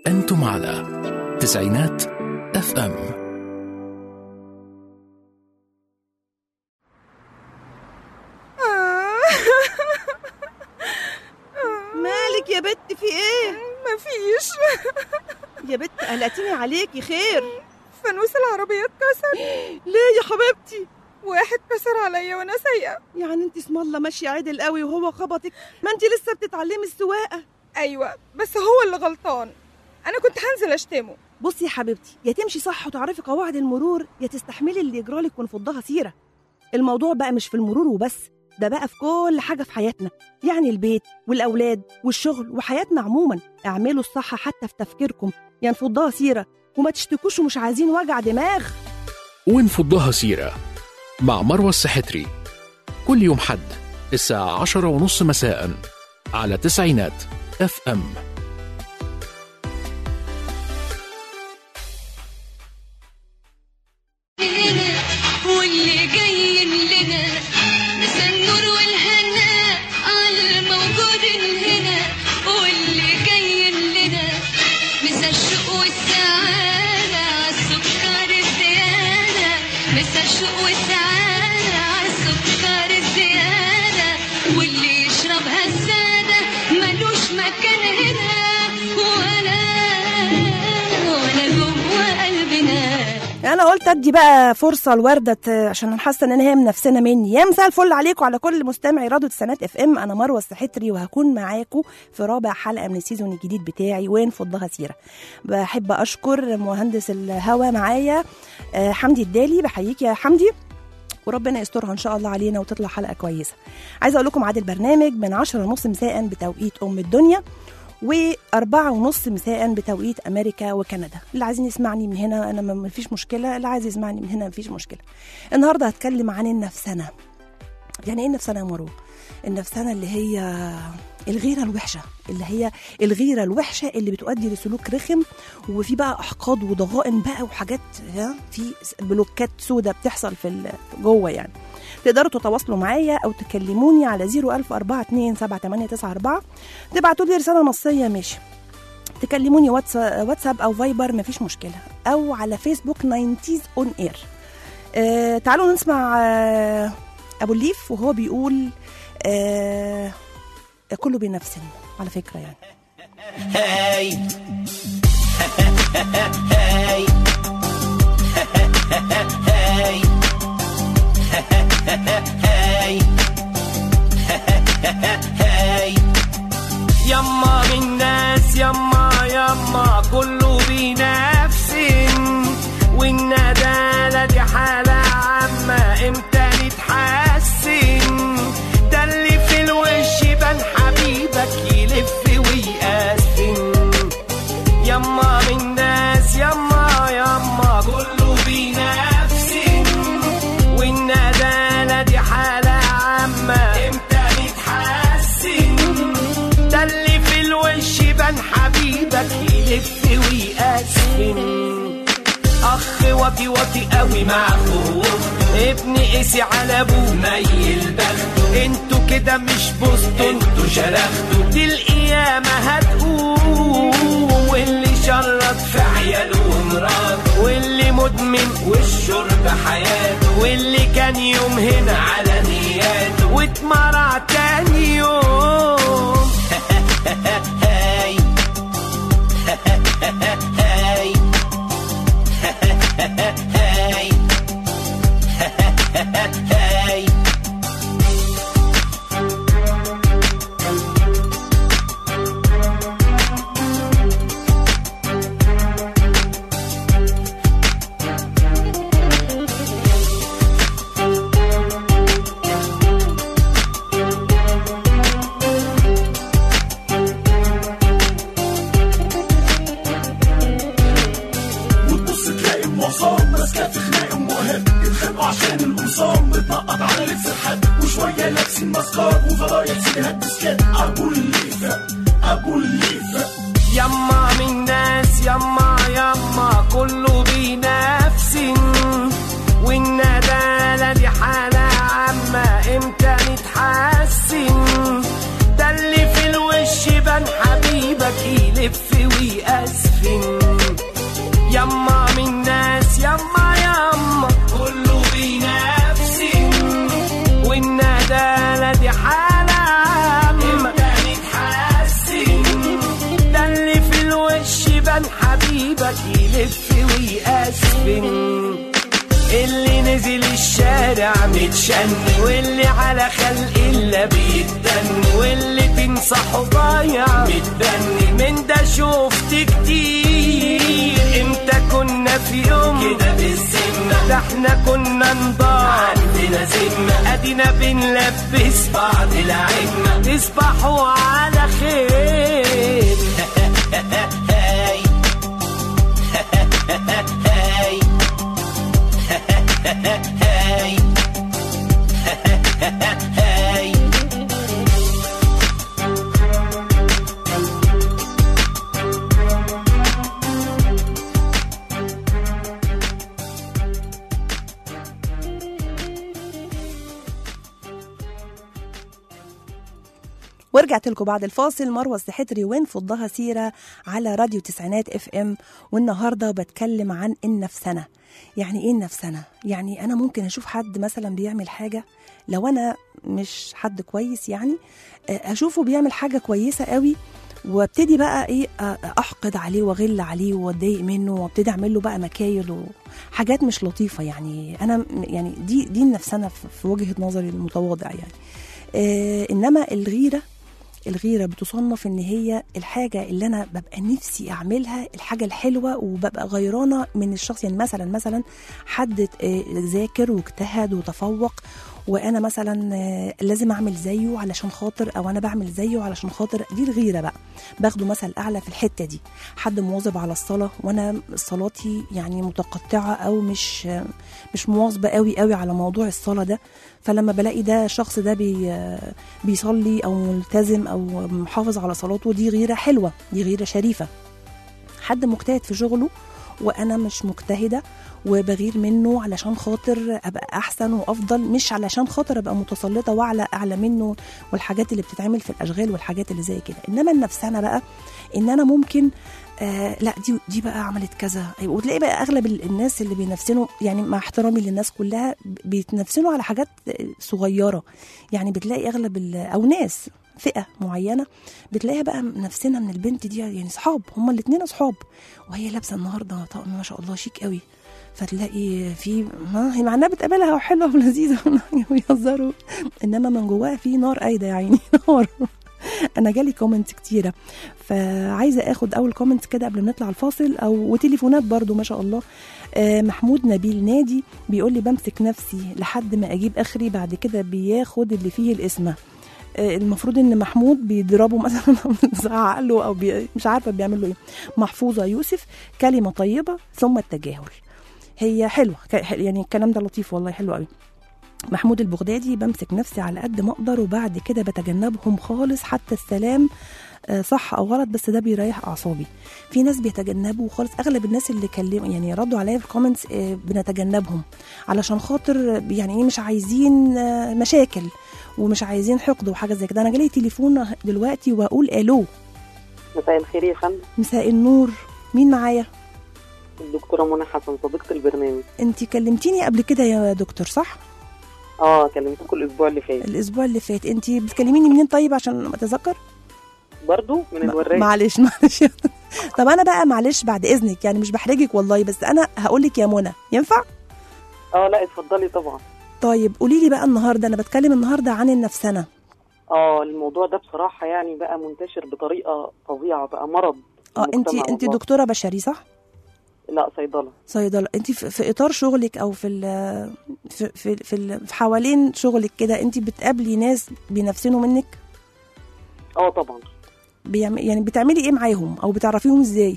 أنتم على تسعينات اف ام مالك يا بت في ايه مفيش يا بت قلقتيني عليكي خير فانوس العربية اتكسر ليه يا حبيبتي واحد كسر عليا وانا سايقة يعني انت اسم الله ماشيه عدل قوي وهو خبطك ما انت لسه بتتعلمي السواقه ايوه بس هو اللي غلطان انا كنت هنزل اشتمه بصي يا حبيبتي يا تمشي صح وتعرفي قواعد المرور يا تستحملي اللي يجرالك ونفضها سيره الموضوع بقى مش في المرور وبس ده بقى في كل حاجه في حياتنا يعني البيت والاولاد والشغل وحياتنا عموما اعملوا الصح حتى في تفكيركم يا نفضها سيره وما تشتكوش ومش عايزين وجع دماغ ونفضها سيرة مع مروة السحتري كل يوم حد الساعة عشرة ونص مساء على تسعينات اف ام هنا واللي جاي لنا مسا النور والهنا على الموجود هنا واللي جاي لنا مسا الشوق والسعادة عالسكر الزيادة مسا الشوق والسعادة عالسكر الزيادة واللي يشربها السادة ملوش مكان هنا ولا ولا جوه قلبنا انا قلت ادي بقى فرصه لورده ت- عشان انا حاسه ان هي منافسنا مني يا مساء الفل عليكم على كل مستمعي راديو تسعينات اف ام انا مروه السحتري وهكون معاكم في رابع حلقه من السيزون الجديد بتاعي وين فضها سيره بحب اشكر مهندس الهوا معايا آه، حمدي الدالي بحييك يا حمدي وربنا يسترها ان شاء الله علينا وتطلع حلقه كويسه عايزه اقول لكم عاد البرنامج من 10 ونص مساء بتوقيت ام الدنيا وأربعة ونص مساء بتوقيت أمريكا وكندا اللي عايزين يسمعني من هنا أنا ما ما فيش مشكلة اللي عايز يسمعني من هنا ما فيش مشكلة النهاردة هتكلم عن النفسنة يعني إيه النفسنة يا مرو النفسنة اللي هي الغيرة الوحشة اللي هي الغيرة الوحشة اللي بتؤدي لسلوك رخم وفي بقى أحقاد وضغائن بقى وحاجات ها في بلوكات سودة بتحصل في ال- جوه يعني تقدروا تتواصلوا معايا او تكلموني على 010427894 تبعتوا لي رساله نصيه ماشي تكلموني واتس- واتساب او فايبر مفيش مشكله او على فيسبوك 90 اون اير آه تعالوا نسمع آه ابو الليف وهو بيقول آه كله بنفسه على فكره يعني هاي هاي هاي هاي هاي يما من ناس يما يما كله بنفس والندالة دي حالة عامة امتى نتحسن ده اللي في الوش بان حبيبك يلف ويقسم يما من ناس يما يما كله بنفس والندالة دي حالة عامة امتى نتحسن ده اللي في الوش بان حبيبك يلف ويقسم اخ واطي واطي قوي مع اخوه ابن قسي على ابوه ميل بخته انتوا كده مش بوستوا انتوا شرختوا دي القيامة هتقوم واللي شرط في عياله ومراته واللي مدمن والشرب حياته واللي كان يوم هنا على نياته واتمرع تاني يوم هاي هاي هاي هاي وتبص تلاقي المعصام ماسكه في خناق ام وهاب اتخانقوا عشان القمصان بتنقط على لبس الحد وشويه لابسين ماسكات وغرايب سيديهات ديسكات ابو الليفه ابو الليفه يما من ناس يما يما كله بنفس والندالة دي حالة عامة امتى نتحسن ده اللي في الوش بان حبيبك يلف بيأسفن يما من ناس يما يما كله بينافسن والندالة دي حالة عامة نتحسن ده اللي في الوش بان حبيبك يلف ويأسفن اللي نزل الشارع متشن واللي على خلق الا بيتدن واللي تنصحه ضايع متدن من ده شفت كتير امتى كنا في يوم كده بالذمة ده احنا كنا نضاع عندنا ذمة ادينا بنلبس بعض العمة تصبحوا على خير هاي هاي هاي هاي ورجعت لكم بعد الفاصل مروه السحتري وين فضها سيره على راديو تسعينات اف ام والنهارده بتكلم عن النفسنه يعني ايه النفسنه يعني انا ممكن اشوف حد مثلا بيعمل حاجه لو انا مش حد كويس يعني آه، اشوفه بيعمل حاجه كويسه قوي وابتدي بقى ايه آه، احقد عليه واغل عليه واتضايق منه وابتدي اعمل له بقى مكايد وحاجات مش لطيفه يعني انا م- يعني دي دي النفسنه في في وجهه نظري المتواضع يعني آه انما الغيره الغيره بتصنف ان هي الحاجه اللي انا ببقى نفسي اعملها الحاجه الحلوه وببقى غيرانه من الشخص يعني مثلا مثلا حد آه، ذاكر واجتهد وتفوق وانا مثلا آه، لازم اعمل زيه علشان خاطر او انا بعمل زيه علشان خاطر دي الغيره بقى باخده مثل اعلى في الحته دي حد مواظب على الصلاه وانا صلاتي يعني متقطعه او مش آه، مش مواظبه قوي قوي على موضوع الصلاه ده فلما بلاقي ده الشخص ده بي آه، بيصلي او ملتزم او محافظ على صلاته دي غيره حلوه دي غيره شريفه حد مجتهد في شغله وانا مش مجتهده وبغير منه علشان خاطر ابقى احسن وافضل مش علشان خاطر ابقى متسلطه واعلى اعلى منه والحاجات اللي بتتعمل في الاشغال والحاجات اللي زي كده انما النفسانه بقى ان انا ممكن آه لا دي دي بقى عملت كذا وتلاقي بقى اغلب ال- الناس اللي بينفسنوا يعني مع احترامي للناس كلها بيتنفسنوا على حاجات صغيره يعني بتلاقي اغلب ال- او ناس فئه معينه بتلاقيها بقى نفسنا من البنت دي يعني صحاب هما الاثنين اصحاب وهي لابسه النهارده طقم ما شاء الله شيك قوي فتلاقي في ما هي مع انها بتقابلها وحلوه ولذيذه ويهزروا انما من جواها في نار قايده يا عيني نار انا جالي كومنت كتيره فعايزه اخد اول كومنت كده قبل ما نطلع الفاصل او وتليفونات برضو ما شاء الله آه، محمود نبيل نادي بيقول لي بمسك نفسي لحد ما اجيب اخري بعد كده بياخد اللي فيه الاسمه آه، المفروض ان محمود بيضربه مثلا او بيزعق له او بي... مش عارفه بيعمل له ايه محفوظه يوسف كلمه طيبه ثم التجاهل هي حلوه ك- يعني الكلام ده لطيف والله حلو قوي محمود البغدادي بمسك نفسي على قد ما اقدر وبعد كده بتجنبهم خالص حتى السلام آه، صح او غلط بس ده بيريح اعصابي في ناس بيتجنبوا خالص اغلب الناس اللي كلموا يعني ردوا عليا في الكومنتس آه، بنتجنبهم علشان خاطر آه، يعني ايه مش عايزين آه، مشاكل ومش عايزين حقد وحاجه زي كده انا جالي تليفون دلوقتي واقول الو مساء الخير يا فندم مساء النور مين معايا الدكتورة منى حسن صديقة البرنامج انت كلمتيني قبل كده يا دكتور صح اه كلمتكم الأسبوع اللي فات الاسبوع اللي فات انت بتكلميني منين طيب عشان اتذكر برضو من ما- الوراق معلش معلش طب انا بقى معلش بعد اذنك يعني مش بحرجك والله بس انا هقول لك يا منى ينفع اه لا اتفضلي طبعا طيب قولي لي بقى النهارده انا بتكلم النهارده عن النفسنه اه الموضوع ده بصراحة يعني بقى منتشر بطريقة فظيعة بقى مرض في اه انت المجتمع انت والله. دكتوره بشري صح لا صيدلة صيدله انت في, في اطار شغلك او في ال في في, في, ال- في حوالين شغلك كده انت بتقابلي ناس بينفسنوا منك اه طبعا بيعم... يعني بتعملي ايه معاهم او بتعرفيهم ازاي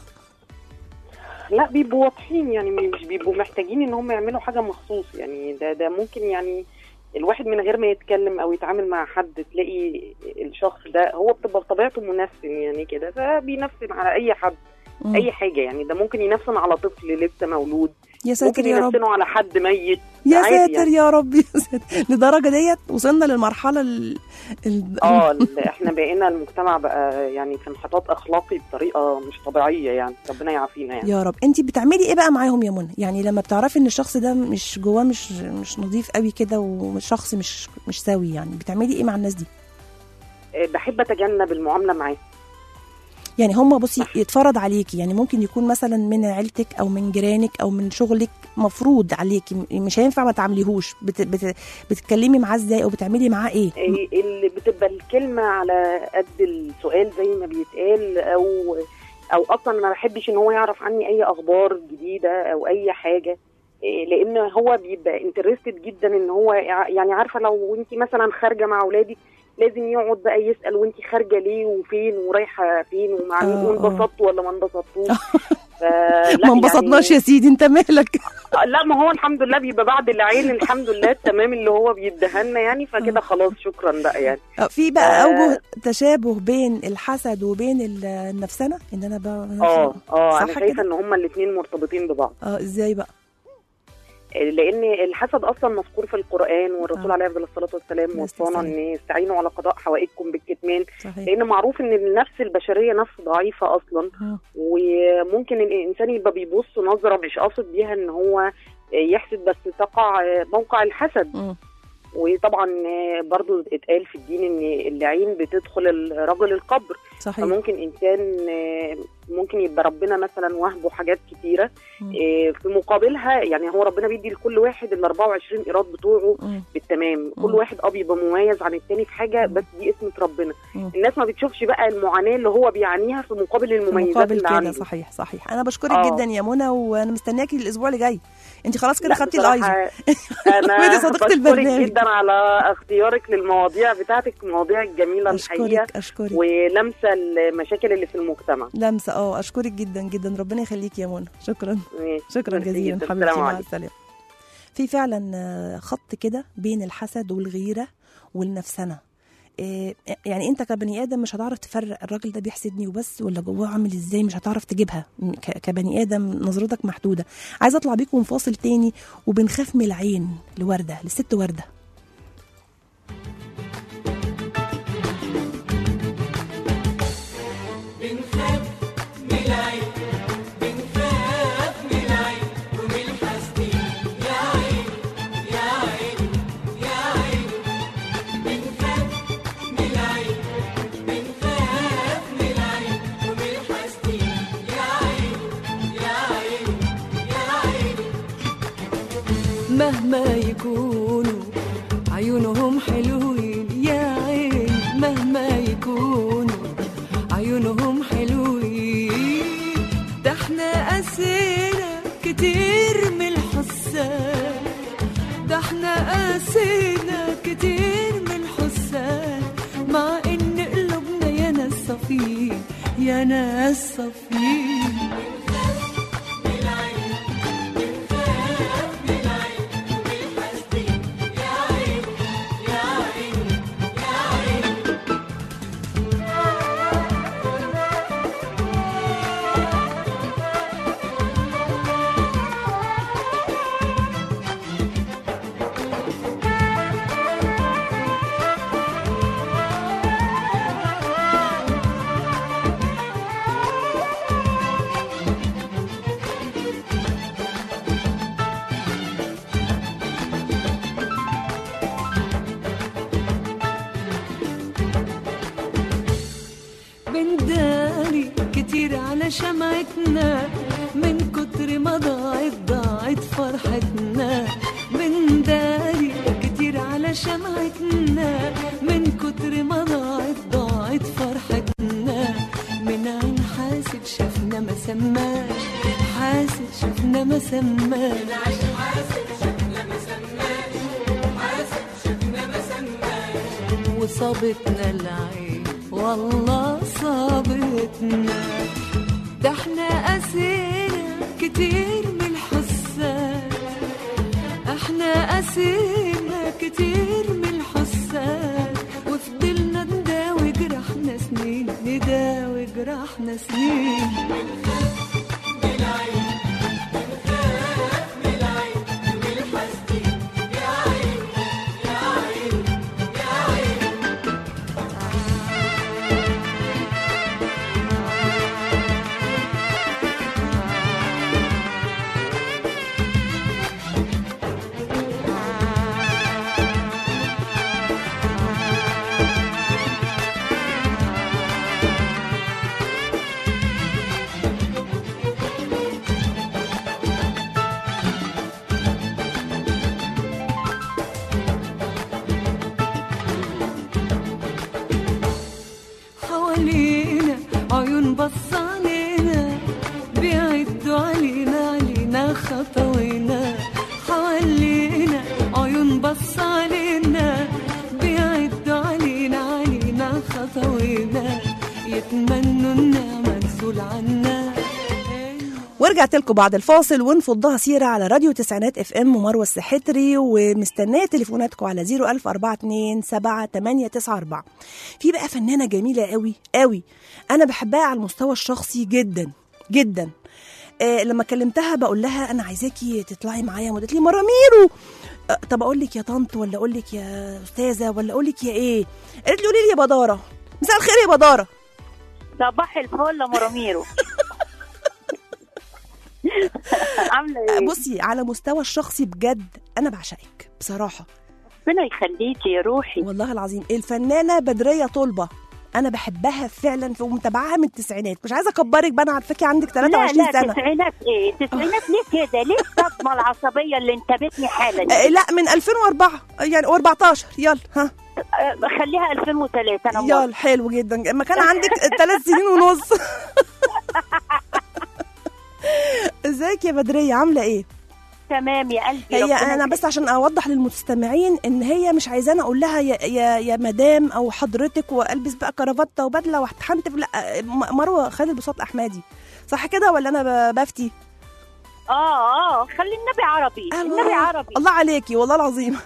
لا بيبقوا واضحين يعني مش بيبقوا محتاجين ان هم يعملوا حاجة مخصوص يعني ده ده ممكن يعني الواحد من غير ما يتكلم او يتعامل مع حد تلاقي الشخص ده هو بتبقى بطبيعته منفسن يعني كده فبينفسن على اي حد مم. اي حاجه يعني ده ممكن ينفسن على طفل لسه مولود يا ساتر ممكن يا رب ينفسنوا على حد ميت يا عادي ساتر يعني. يا رب يا ساتر لدرجه ديت وصلنا للمرحله ال... ال... اه ال- احنا بقينا المجتمع بقى يعني في انحطاط اخلاقي بطريقه مش طبيعيه يعني ربنا يعافينا يعني يا رب انت بتعملي ايه بقى معاهم يا منى يعني لما بتعرفي ان الشخص ده مش جواه مش مش نظيف قوي كده وشخص مش مش سوي يعني بتعملي ايه مع الناس دي آه، بحب اتجنب المعامله معاه يعني هم بصي يتفرض عليكي يعني ممكن يكون مثلا من عيلتك او من جيرانك او من شغلك مفروض عليكي م- مش هينفع ما تعمليهوش بت... بت... بتتكلمي معاه ازاي او بتعملي معاه ايه آه، اللي بتبقى الكلمه على قد السؤال زي ما بيتقال او او اصلا ما بحبش ان هو يعرف عني اي اخبار جديده او اي حاجه آه، لان هو بيبقى انترستد جدا ان هو يع- يعني عارفه لو انت مثلا خارجه مع اولادك لازم يقعد بقى يسال وانت خارجه ليه وفين ورايحه فين ومع مين آه، آه. وانبسطتوا ولا ما انبسطتوش فلا ما انبسطناش يا سيدي انت مالك يعني لا ما هو الحمد لله بيبقى بعد العين الحمد لله التمام اللي هو بيديها لنا يعني فكده خلاص شكرا بقى يعني آه، في بقى آه. اوجه تشابه بين الحسد وبين ال- النفسنه ان انا بقى اه اه انا صح شايفه كده؟ ان هما الاثنين مرتبطين ببعض اه ازاي بقى لان الحسد اصلا مذكور في القران والرسول آه. عليه افضل الصلاه والسلام عليه وصانا السلام. ان استعينوا على قضاء حوائجكم بالكتمان صحيح لان معروف ان النفس البشريه نفس ضعيفه اصلا آه. وممكن الانسان يبقى بيبص نظره مش قاصد بيها ان هو يحسد بس تقع موقع الحسد مم. وطبعا برضو اتقال في الدين ان العين بتدخل الرجل القبر صحيح فممكن انسان آه، ممكن يبقى ربنا مثلا وهبه حاجات كتيره مم. آه، في مقابلها يعني هو ربنا بيدي لكل واحد ال 24 ايراد بتوعه مم. بالتمام كل مم. واحد اه بيبقى مميز عن التاني في حاجه بس دي اسمه ربنا مم. الناس ما بتشوفش بقى المعاناه اللي هو بيعانيها في مقابل في المميزات مقابل اللي كده عنده صحيح صحيح انا بشكرك آه. جدا يا منى وانا مستنياكي الاسبوع اللي جاي انت خلاص كده لا خدتي بصراحة الايزو انا ودي صديقة بشكرك البرنامج. جدا على اختيارك للمواضيع بتاعتك مواضيع جميله الحقيقه اشكرك اشكرك ولمسه المشاكل اللي في المجتمع لمسه اه اشكرك جدا جدا ربنا يخليك يا منى شكرا ماشي. شكرا ميرسي جزيلا جداً. حبيبتي السلام مع عليكم. السلامه في فعلا آه، خط كده بين الحسد والغيره والنفسنه إيه، يعني انت كبني ادم مش هتعرف تفرق الراجل ده بيحسدني وبس ولا جواه عامل ازاي مش هتعرف تجيبها م- ك- كبني ادم نظرتك محدوده عايزه اطلع بيكم فاصل تاني وبنخاف من العين لورده لست ورده مهما يكونوا عيونهم حلوين يا عين مهما يكونوا عيونهم حلوين ده احنا قاسينا كتير من الحسان ده احنا قاسينا كتير من الحسان مع ان قلوبنا يا ناس صفين يا ناس صفين بنداري كتير على شمعتنا من كتر ما ضاعت ضاعت فرحتنا بنداري كتير على شمعتنا من كتر ما ضاعت ضاعت فرحتنا من عين حاسد شافنا ما سماش حاسد شافنا ما سماش وصابتنا العين والله صابتنا ده احنا قاسينا كتير من الحسان احنا قاسينا كتير من الحسان وفضلنا نداوي جرحنا سنين نداوي جرحنا فاتنا سنين حوالينا عيون بص علينا بيعدوا علينا علينا خطوينا حوالينا عيون بص علينا بيعدوا علينا علينا خطوينا يتمنوا النعمة تزول عنا ورجعت لكم بعد الفاصل ونفضها سيرة على راديو تسعينات اف ام ومروة السحتري ومستنية تليفوناتكم على 01042 في بقى فنانة جميلة قوي قوي أنا بحبها على المستوى الشخصي جدا جدا آه لما كلمتها بقول لها أنا عايزاكي تطلعي معايا قالت لي مراميرو آه طب أقول لك يا طنط ولا أقول لك يا أستاذة ولا أقول لك يا إيه قالت لي قولي لي يا بدارة مساء الخير يا بدارة صباح الفل يا مراميرو عامله ايه؟ بصي على مستوى الشخصي بجد أنا بعشقك بصراحة ربنا يخليكي يا روحي والله العظيم الفنانه بدريه طلبه انا بحبها فعلا ومتابعاها من التسعينات مش عايزه اكبرك بقى انا عارفاكي عندك لا 23 لا سنه تسعينات ايه تسعينات ليه كده ليه الصدمه العصبيه اللي انتابتني حالا دي؟ آه، لا من 2004 يعني 14 يلا ها آه، خليها 2003 انا موافقة. يلا حلو جدا اما كان عندك ثلاث سنين ونص ازيك يا بدريه عامله ايه تمام يا قلبي هي ربنا انا يخليك. بس عشان اوضح للمستمعين ان هي مش عايزاني اقول لها يا يا, يا مدام او حضرتك والبس بقى كرافته وبدله وهتحنتف لا م- مروه خالد بساط احمدي صح كده ولا انا ب- بفتي اه اه خلي النبي عربي النبي عربي الله عليكي والله العظيم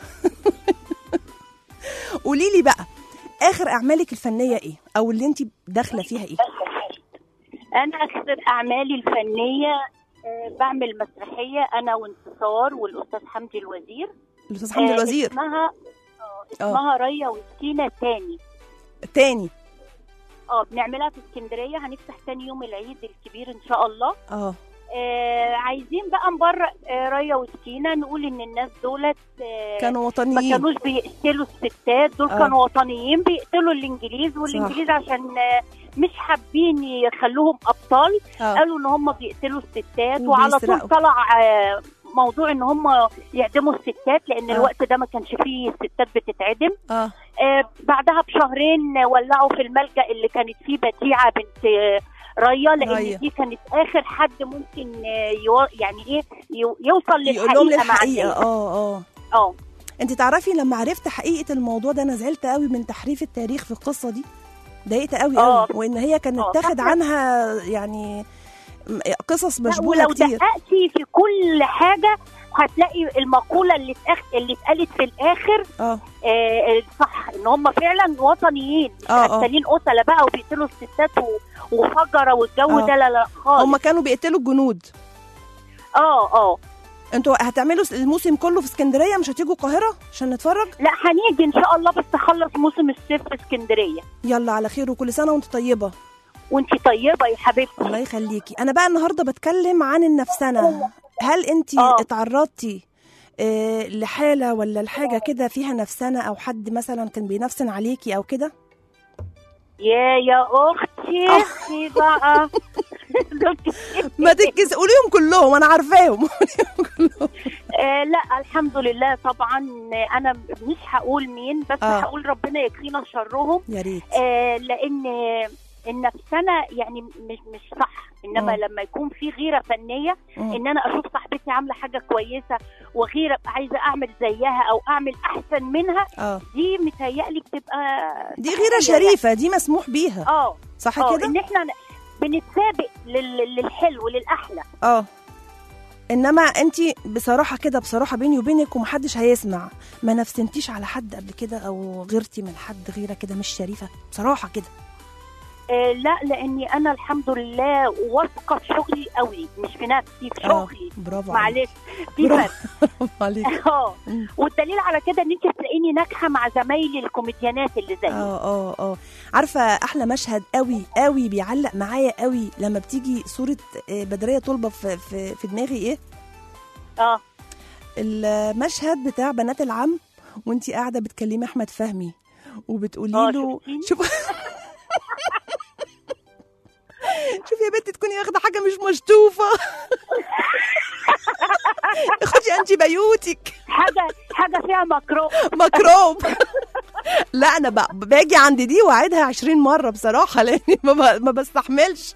قولي لي بقى اخر اعمالك الفنيه ايه او اللي انت داخله فيها ايه انا اكثر اعمالي الفنيه آه، بعمل مسرحيه انا وانتصار والاستاذ حمدي الوزير الاستاذ حمدي آه، الوزير اسمها آه، اسمها ريا وسكينه تاني تاني اه بنعملها في اسكندريه هنفتح تاني يوم العيد الكبير ان شاء الله اه آه عايزين بقى نبرق آه ريا وسكينه نقول ان الناس دولت آه كانوا ما وطنيين كانوش بيقتلوا الستات دول آه. كانوا وطنيين بيقتلوا الانجليز والانجليز عشان آه، مش حابين يخلوهم ابطال آه. قالوا ان هم بيقتلوا الستات وعلى طول وبيسرقوا. طلع آه، موضوع ان هم يعدموا الستات لان آه. الوقت ده ما كانش فيه ستات بتتعدم اه آه، بعدها بشهرين ولعوا في الملجأ اللي كانت فيه بديعة بنت آه، ريا لان ريا. دي كانت اخر حد ممكن آه، يو يعني ايه يو- يوصل يقول لهم للحقيقه مع للحقيقه الناس. اه اه اه انت تعرفي لما عرفت حقيقه الموضوع ده انا زعلت قوي من تحريف التاريخ في القصه دي ضايقت قوي آه. قوي وان هي كانت آه، تاخد فاكرة. عنها يعني م- قصص لا، مشبوهه ولو كتير دققتي في كل حاجه هتلاقي المقوله اللي اتأخ... اللي اتقالت في الاخر اه آه صح ان هم فعلا وطنيين مش آه، آه. قتالين قتله بقى وبيقتلوا الستات و... وفجره والجو آه. ده لا لا خالص هم كانوا بيقتلوا الجنود اه اه انتوا هتعملوا الموسم كله في اسكندريه مش هتيجوا القاهره عشان نتفرج لا هنيجي ان شاء الله بس اخلص موسم الصيف في اسكندريه يلا على خير وكل سنه وانت طيبه وانت طيبه يا حبيبتي الله يخليكي انا بقى النهارده بتكلم عن النفسنه هل انت آه. اتعرضتي آه، لحاله ولا لحاجه كده فيها نفسنه او حد مثلا كان بينفسن عليكي او كده يا يا اختي آه. اختي بقى ما تكس قوليهم كلهم انا عارفاهم آه لا الحمد لله طبعا آه، انا مش هقول مين بس آه. هقول ربنا يكفينا شرهم يا ريت آه لان النفسنه يعني مش مش صح انما مم. لما يكون في غيره فنيه مم. ان انا اشوف صاحبتي عامله حاجه كويسه وغيره ابقى عايزه اعمل زيها او اعمل احسن منها اه دي متهيألي بتبقى دي غيره شريفه دي مسموح بيها اه صح اه كده ان احنا ن- بنتسابق لل- للحلو للاحلى اه انما انت بصراحه كده بصراحه بيني وبينك ومحدش هيسمع ما نفسنتيش على حد قبل كده او غيرتي من حد غيره كده مش شريفه بصراحه كده آه لا لاني انا الحمد لله واثقه في شغلي قوي مش في نفسي في آه، شغلي برافو عليك معلش في برافو فرق عليك اه مم. والدليل على كده ان انت تلاقيني ناجحه مع زمايلي الكوميديانات اللي زيي اه اه اه عارفه احلى مشهد قوي قوي بيعلق معايا قوي لما بتيجي صوره آه، بدريه طلبه في في, في دماغي ايه اه المشهد بتاع بنات العم وانتي قاعده بتكلمي احمد فهمي وبتقولي آه، له شفتيني؟ شوف شوفي يا بنتي تكوني واخده حاجه مش مشطوفه خدي انتي بيوتك حاجه حاجه فيها مكروه مكروب لا انا ب- باجي عند دي واعيدها 20 مره بصراحه لاني ما, ب- ما بستحملش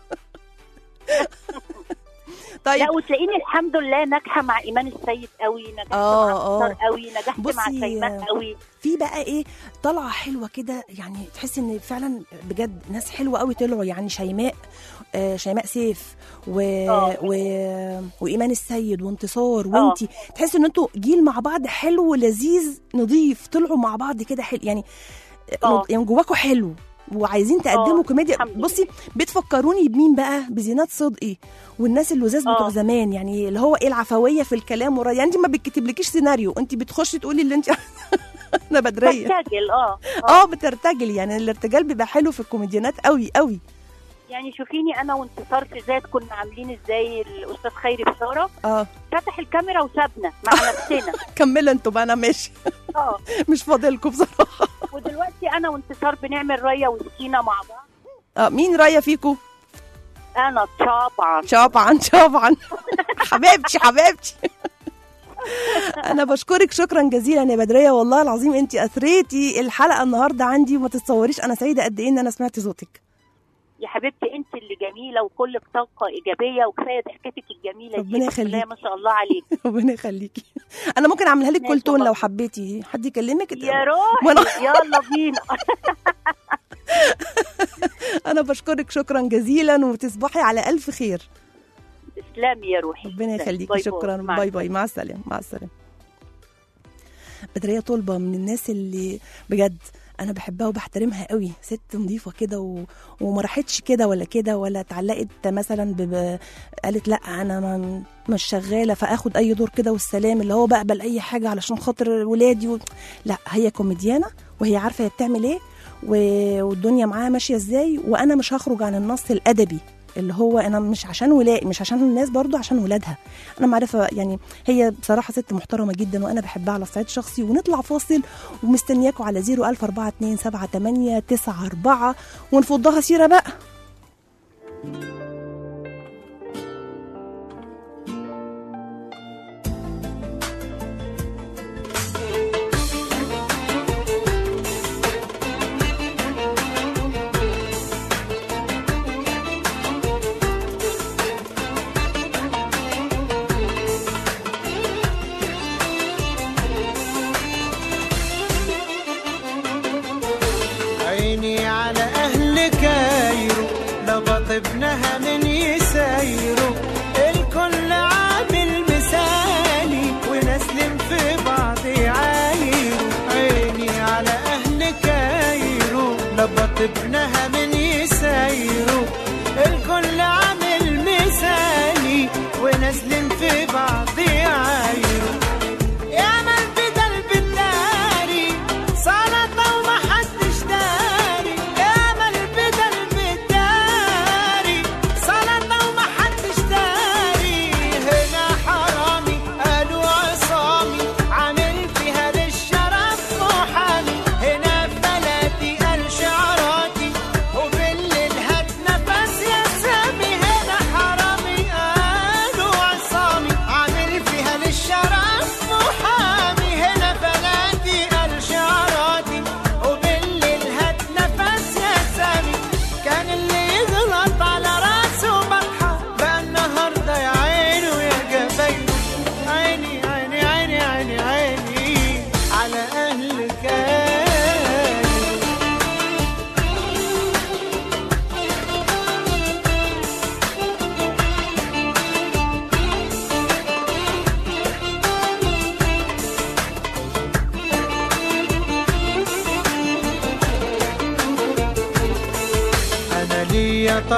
طيب لا وتلاقيني الحمد لله ناجحه مع ايمان السيد قوي نجحت آه، مع آه. انتصار قوي نجحت مع بصي، شيماء قوي في بقى ايه طلعه حلوه كده يعني تحس ان فعلا بجد ناس حلوه قوي طلعوا يعني شيماء آه شيماء سيف و... آه. و... وايمان السيد وانتصار وانتي تحس ان انتوا جيل مع بعض حلو لذيذ نظيف طلعوا مع بعض كده حلو يعني آه. يعني جواكوا حلو وعايزين تقدموا آه، كوميديا الحمد لله. بصي بتفكروني بمين بقى بزينات صدقي والناس اللزاز بتوع آه. زمان يعني اللي هو ايه العفويه في الكلام ورا يعني انت ما بتكتبلكيش سيناريو انت بتخشي تقولي اللي انت انا بدريه بستعجل اه اه بترتجل يعني الارتجال بيبقى حلو في الكوميديانات قوي قوي يعني شوفيني انا وانتصار في ذات كنا عاملين ازاي الاستاذ خيري بشاره اه فتح الكاميرا وسابنا مع نفسنا كملوا انتوا بقى انا ماشي اه مش فاضلكم بصراحه ودلوقتي انا وانتصار بنعمل ريا وسكينه مع بعض اه مين رايه فيكم انا طبعا طبعا طبعا حبيبتي حبيبتي انا بشكرك شكرا جزيلا يا بدريه والله العظيم انت اثريتي الحلقه النهارده عندي وما تتصوريش انا سعيده قد ايه ان انا سمعت صوتك يا حبيبتي انت اللي جميله وكلك طاقه ايجابيه وكفايه ضحكتك الجميله دي ربنا بسم الله يخليك. ما شاء الله عليك ربنا يخليكي انا ممكن اعملها لك كل ماشي تون لو والله. حبيتي حد يكلمك يا روحي وأنا- يلا بينا انا بشكرك شكرا جزيلا وتصبحي على الف خير تسلمي يا روحي ربنا باي يخليكي باي. شكرا مع باي باي مع السلامه مع السلامه بدريه طلبه من الناس اللي بجد انا بحبها وبحترمها قوي ست نظيفه كده و... وما راحتش كده ولا كده ولا اتعلقت مثلا ب... ب... قالت لا انا ما... مش شغاله فاخد اي دور كده والسلام اللي هو بقبل اي حاجه علشان خاطر ولادي و... لا هي كوميديانه وهي عارفه هي بتعمل ايه و... والدنيا معاها ماشيه ازاي وانا مش هخرج عن النص الادبي اللي هو انا مش عشان ولا مش عشان الناس برضو عشان ولادها انا معرفه يعني هي بصراحه ست محترمه جدا وانا بحبها على الصعيد الشخصي ونطلع فاصل ومستنياكوا على 014278994 ونفضها سيره بقى عيني على أهل كايرو لبط ابنها من يسايرو الكل عامل مثالي ونسلم في بعض يعايرو عيني على أهل كايرو لبط ابنها من يسايرو الكل عامل مثالي ونسلم في بعض يعايرو يا من بدل بالداري سلطة وما حدش داري يا من بدل بالداري سلطة وما حدش داري هنا حرامي قالوا عصامي عامل فيها للشرف محامي هنا في بلدي قال شعراتي وبالليل هات نفس يا سامي هنا حرامي قالوا عصامي عامل فيها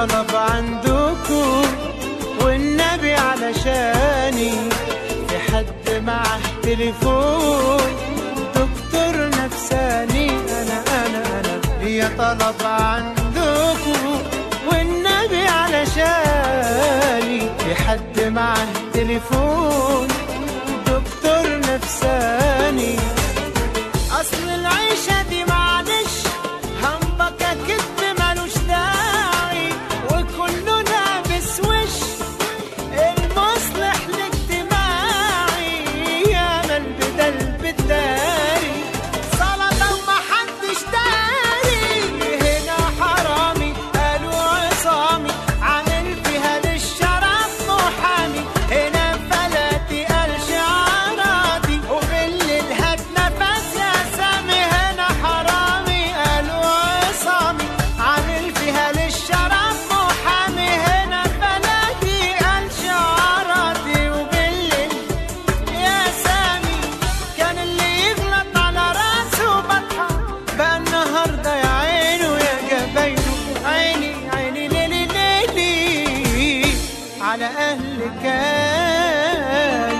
طلب عندكم والنبي علشاني في حد معه تليفون دكتور نفساني انا انا انا ليا طلب عندكم والنبي علشاني في حد معه تليفون دكتور نفساني اصل العيشة دي معلش همبكة كدب ملوش داعي وكله لابس وش المصلح الاجتماعي يا من بدل بالداري سلطة ومحدش داري هنا حرامي قالوا عصامي عامل فيها للشرف محامي هنا فلاتي قال شعاراتي وبالليل هات نفس يا سامي هنا حرامي قالوا عصامي عامل فيها للشرف محامي هنا فلاتي قال شعاراتي وبالليل يا سامي كان اللي يغلط على راسه بطحة بقى النهارده يا عينه يا جبينه عيني عيني ليلي ليلي على أهل كاي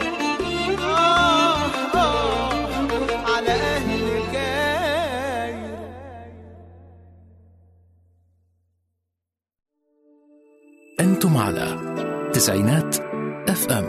آه آه على أهل كاي أنتم على تسعينات اف ام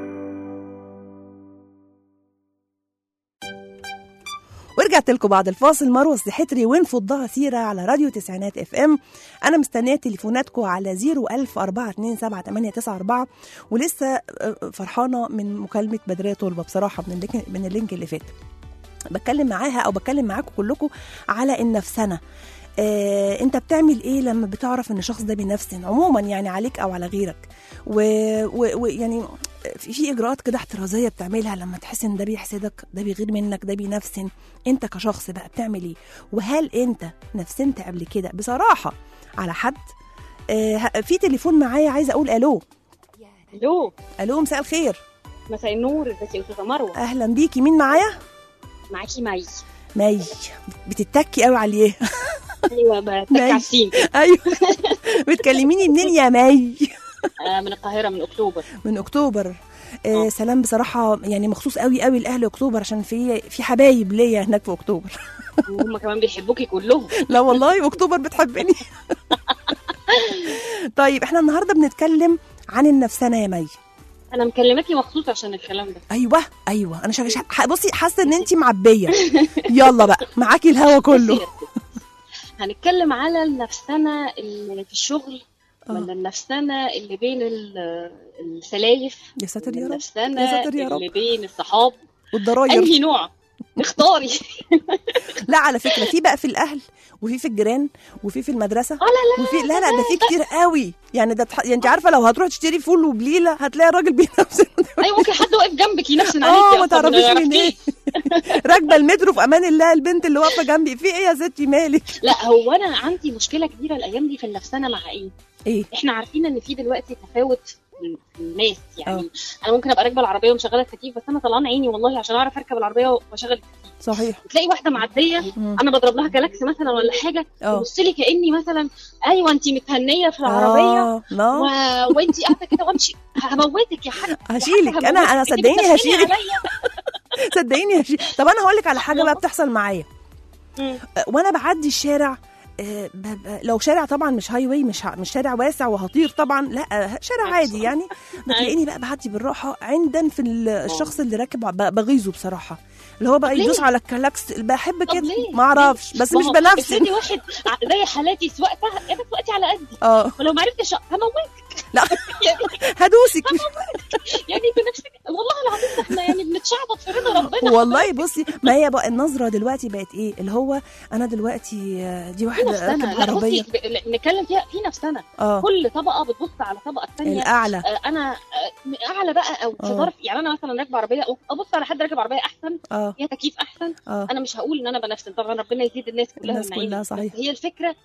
ورجعت لكم بعد الفاصل مروه السحتري ونفضها سيره على راديو تسعينات اف ام انا مستنيه تليفوناتكم على 010427894 ولسه آه، فرحانه من مكالمه بدريه طلبه بصراحه من اللينك من اللينك اللي فات بتكلم معاها او بتكلم معاكم كلكم على النفسنه آه، انت بتعمل ايه لما بتعرف ان الشخص ده بينفسن عموما يعني عليك او على غيرك ويعني و... و... يعني في في اجراءات كده احترازيه بتعملها لما تحس ان ده بيحسدك ده بيغير منك ده بينفسن انت كشخص بقى بتعمل ايه وهل انت نفسنت قبل كده بصراحه على حد آه ه- في تليفون معايا عايزه اقول الو الو الو مساء الخير مساء النور ازيك يا استاذه مروه اهلا بيكي مين معايا معاكي مي مي بتتكي قوي عليه ايوه بتك مي. على السين ايوه بتكلميني منين يا مي آه، من القاهره من اكتوبر من اكتوبر آه سلام بصراحه يعني مخصوص قوي قوي لاهل اكتوبر عشان في في حبايب ليا هناك في اكتوبر وهم كمان بيحبوكي كلهم لا والله اكتوبر بتحبني طيب احنا النهارده بنتكلم عن النفسنه يا مي انا مكلماكي مخصوص عشان الكلام ده ايوه ايوه انا شا... شا... بصي حاسه ان انت معبيه يلا بقى معاكي الهوا كله هنتكلم على النفسنه اللي في الشغل ولا النفسنه اللي بين ال- السلايف يا ساتر يا رب النفسنه يا ساتر يا اللي رب بين الصحاب والضراير انهي نوع اختاري لا على فكره في بقى في الاهل وفي في الجيران وفي في المدرسه اه لا لا وفي لا لا ده في كتير قوي يعني ده تح... يعني انت عارفه لو هتروح تشتري فول وبليله هتلاقي الراجل بينفسن ايوه ممكن حد واقف جنبك ينفسن عليكي اه ما أصلاً تعرفيش يعرفكيش. منين راكبه المترو في امان الله البنت اللي واقفه جنبي في ايه يا ستي مالك لا هو انا عندي مشكله كبيره الايام دي في النفسنه مع ايه ايه احنا عارفين ان في دلوقتي تفاوت في في الناس يعني اه. انا ممكن ابقى راكبه العربيه ومشغله التكييف بس انا طلعان عيني والله عشان اعرف اركب العربيه واشغل التكييف صحيح تلاقي واحده معديه مم. انا بضرب لها كلاكس مثلا ولا حاجه اه تبص لي كاني مثلا ايوه انت متهنيه في العربيه اه لا و... وانت قاعده كده وامشي هموتك يا حاج هشيلك انا انا صدقيني هشيلك صدقيني هشيلك طب انا هقول لك على حاجه بقى بتحصل معايا مم. أه، وانا بعدي الشارع أه، ببقى- لو شارع طبعا مش هاي واي مش ه- مش شارع واسع وهطير طبعا لا أه، شارع عادي يعني بتلاقيني بقى بعدي بالراحه عندا في ال- الشخص اللي راكب ب- بغيظه بصراحه اللي هو بقى ليه؟ يدوس على الكلاكس بحب طب كده ليه؟ ما اعرفش بس ما مش هو بنفسن افرضي واحد ع- زي حالاتي سواقتها انا سواقتي على قدي اه ولو ما عرفتش هموتك لا يعني هدوسك يعني بنفسك والله العظيم ده احنا يعني بنتشعبط في رضا ربنا والله بصي ما هي بقى النظره دلوقتي بقت ايه اللي هو انا دلوقتي آه، دي في واحده نفسنا راكب لا بصي عربيه ب- نتكلم فيها في نفسنا اه كل طبقه بتبص على الطبقه الثانيه الاعلى آه، انا آه، اعلى بقى او في آه. ظرف يعني انا مثلا راكبه عربيه ابص على حد راكب عربيه احسن اه فيها تكييف احسن اه انا مش هقول ان انا بنفسن طبعا ربنا يزيد الناس كلها الناس النعيم. كلها صحيح. بس هي الفكره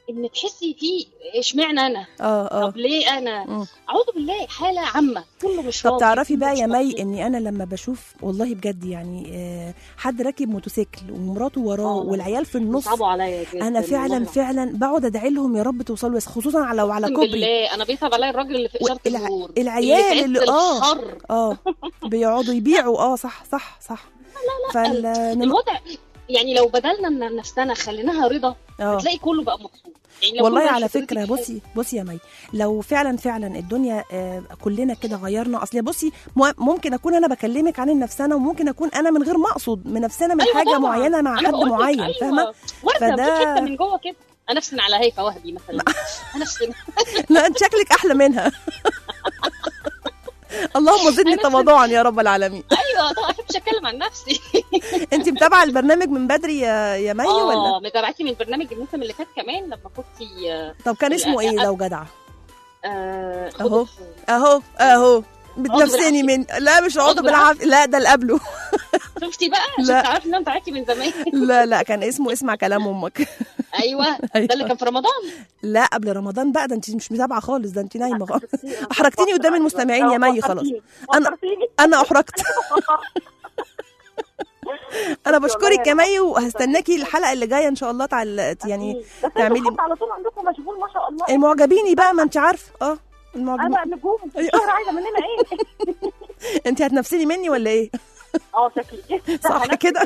ان تحسي فيه اشمعنى انا اه اه طب ليه انا مم. اعوذ بالله حاله عامه كله مش طب راضي، تعرفي كله بقى مش يا مي مبسوط. اني انا لما بشوف والله بجد يعني آه، حد راكب موتوسيكل ومراته وراه آه، والعيال في النص بيصعبوا عليا جدا انا فعلا والله. فعلا بقعد ادعي لهم يا رب توصلوا بس خصوصا على لو على اقسم كوبري بالله انا بيصعب عليا الراجل اللي في اشاره والع- المرور العيال اللي, اللي في عز اه الحر اه بيقعدوا يبيعوا اه صح صح صح لا لا لا الوضع يعني لو بدلنا من نفسنا خليناها رضا اه هتلاقي كله بقى مبسوط يعني لو والله كل على واحد فكره يدرك حاجة. بصي بصي يا مي لو فعلا فعلا الدنيا آه، كلنا كده غيرنا اصل بصي مو- ممكن اكون انا بكلمك عن النفسانه وممكن اكون انا من غير ما اقصد منفسنه من أيوة حاجه طبعاً. معينه مع أنا حد بقولك معين أيوة. فاهمه ورده فده- في حته من جوه كده انفسن على هيفا وهبي مثلا انفسن لا انت شكلك احلى منها اللهم زدني أنا تواضعا يا رب العالمين ايوه طبعا ما بحبش اتكلم عن نفسي انت متابعه البرنامج من بدري يا يا مي اه ولا متابعتي من البرنامج الموسم اللي فات كمان لما كنتي آه، طب كان اسمه ايه أ- لو جدع آه، خد اهو الفول. اهو اهو بتنفسني من لا مش عضو عضو بالعافيه لا ده اللي قبله شفتي بقى لا. عشان تعرفي ان انا متابعتي من زمان لا لا كان اسمه اسمع كلام امك ايوه أيوة. ده اللي كان في رمضان لا قبل رمضان بقى ده انت مش متابعه خالص ده انت نايمه خالص احرجتيني قدام المستمعين يا مي خلاص انا انا احرجت انا بشكرك يا مي وهستناكي الحلقه اللي جايه ان شاء الله تعال يعني تعملي على طول عندكم مشغول ما شاء الله المعجبيني بقى ما انت عارفه اه المعجبين انا نجوم أيوة. الشهر عايزه مننا ايه انت هتنفسني مني ولا ايه اه شكلي صح كده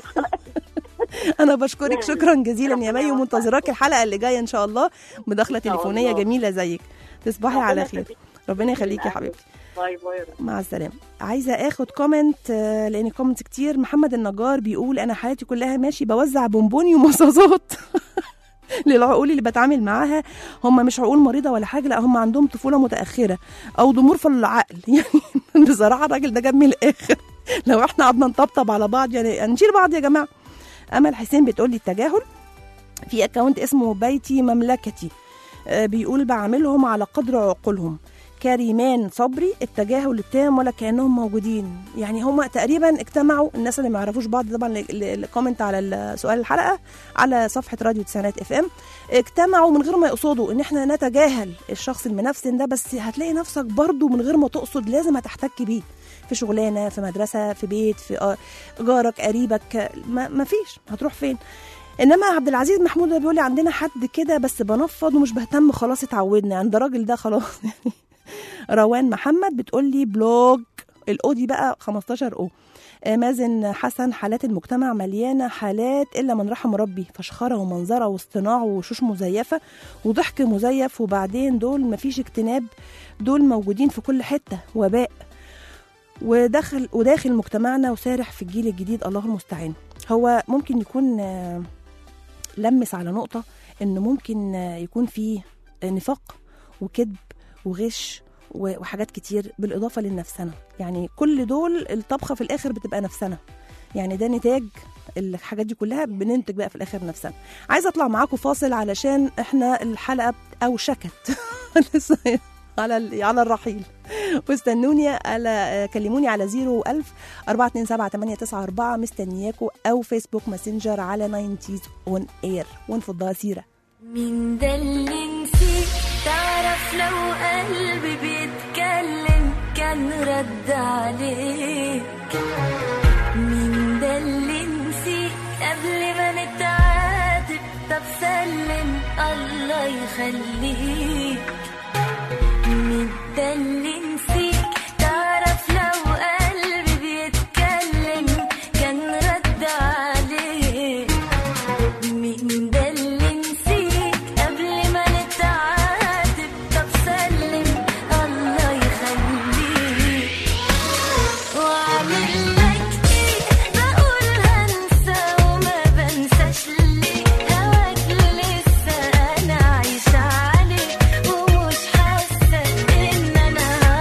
انا بشكرك شكرا جزيلا يا مي ومنتظراك الحلقه اللي جايه ان شاء الله مداخله تليفونيه الله. جميله زيك تصبحي ربنا على خير يخليك. ربنا يخليكي يا حبيبتي باي باي مع السلامة عايزة اخد كومنت آه، لان كومنت كتير محمد النجار بيقول انا حياتي كلها ماشي بوزع بونبوني ومصاصات للعقول اللي بتعامل معاها هم مش عقول مريضة ولا حاجة لا هم عندهم طفولة متأخرة او ضمور في العقل يعني بصراحة الراجل ده جاب من الاخر لو احنا قعدنا نطبطب على بعض يعني نشيل بعض يا جماعة امل حسين بتقول لي التجاهل في اكونت اسمه بيتي مملكتي آه، بيقول بعاملهم على قدر عقولهم كريمان صبري التجاهل التام ولا كانهم موجودين يعني هم تقريبا اجتمعوا الناس اللي ما يعرفوش بعض طبعا الكومنت على سؤال الحلقه على صفحه راديو تسعينات اف ام اجتمعوا من غير ما يقصدوا ان احنا نتجاهل الشخص المنفسن ده بس هتلاقي نفسك برضو من غير ما تقصد لازم هتحتك بيه في شغلانه في مدرسه في بيت في آه، جارك قريبك ما, ما فيش هتروح فين انما عبد العزيز محمود ده بيقول لي عندنا حد كده بس بنفض ومش بهتم خلاص اتعودنا عند الراجل ده خلاص روان محمد بتقول لي بلوج الاودي بقى 15 او آه، مازن حسن حالات المجتمع مليانه حالات الا من رحم ربي فشخره ومنظره واصطناع وشوش مزيفه وضحك مزيف وبعدين دول مفيش اجتناب دول موجودين في كل حته وباء وداخل وداخل مجتمعنا وسارح في الجيل الجديد الله المستعان هو ممكن يكون آه، لمس على نقطه ان ممكن آه، يكون فيه نفاق وكذب وغش و- وحاجات كتير بالاضافه للنفسنه يعني كل دول الطبخه في الاخر بتبقى نفسنه يعني ده نتاج الحاجات دي كلها بننتج بقى في الاخر نفسنا عايزه اطلع معاكم فاصل علشان احنا الحلقه بت- اوشكت لسه على ال- على الرحيل واستنوني على كلموني على 01000 427 894 مستنياكم او فيسبوك ماسنجر على 90 اون اير ونفضها سيره مين ده اللي نسيت تعرف لو قلبي بيتكلم كان رد عليك مين ده اللي نسيت قبل ما نتعاتب طب سلم الله يخليك مين ده اللي نسيت تعرف لو قلبي بيتكلم كان رد عليك مين ده اللي نسيك قبل ما نتعاتب طب سلم الله يخليك واعمل لك ايه بقول هنسى وما بنساش ليه هواك لسه انا عايشة عليه ومش حاسة ان انا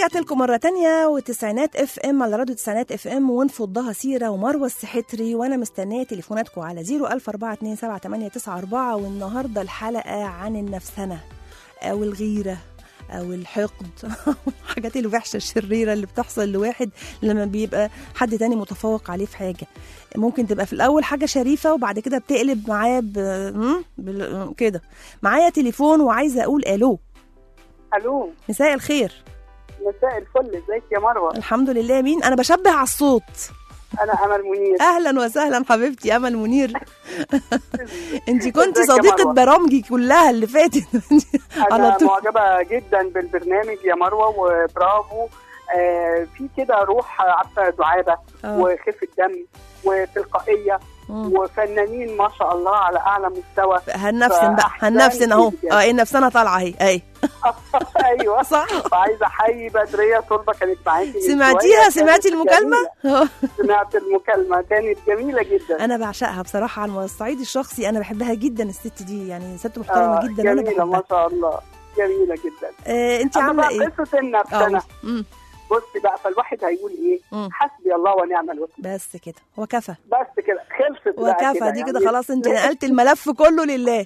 ورجعت لكم مرة تانية وتسعينات اف ام على راديو تسعينات اف ام ونفضها سيرة ومروة السحتري وانا مستنية تليفوناتكم على 014278994 والنهاردة الحلقة عن النفسنة او الغيرة او الحقد الحاجات الوحشة الشريرة اللي بتحصل لواحد لما بيبقى حد تاني متفوق عليه في حاجة ممكن تبقى في الاول حاجة شريفة وبعد كده بتقلب معاه ب... م? بال- كده معايا تليفون وعايزة اقول الو الو مساء الخير مساء الفل ازيك يا مروه الحمد لله مين انا بشبه على الصوت انا امل منير اهلا وسهلا حبيبتي امل منير انت كنت ازيك يا صديقه مروة؟ برامجي كلها اللي فاتت على انا طول معجبه جدا بالبرنامج يا مروه وبرافو آه في كده روح عارفه دعابه آه. وخفه دم وتلقائيه مم. وفنانين ما شاء الله على اعلى مستوى هنفسن بقى فأحسن هنفسن اهو جداً. اه ايه نفسنا طالعه اهي اهي ايوه صح وعايزه احيي بدريه طلبه كانت معاكي من سمعتيها شوية، سمعتي كانت المكالمه جميلة. سمعت المكالمه كانت جميله جدا انا بعشقها بصراحه على الصعيد الشخصي انا بحبها جدا الست دي يعني ست محترمه آه جدا انا جميله ما بحبها شاء الله جميله جدا آه انت أما عامله بقى ايه قصه النفسنه اه مم. بصي بقى فالواحد هيقول ايه مم. حسبي الله ونعم الوكيل بس كده وكفى بس كده خلصت بقى وكفى دي كده يعني. خلاص انت نقلت الملف كله لله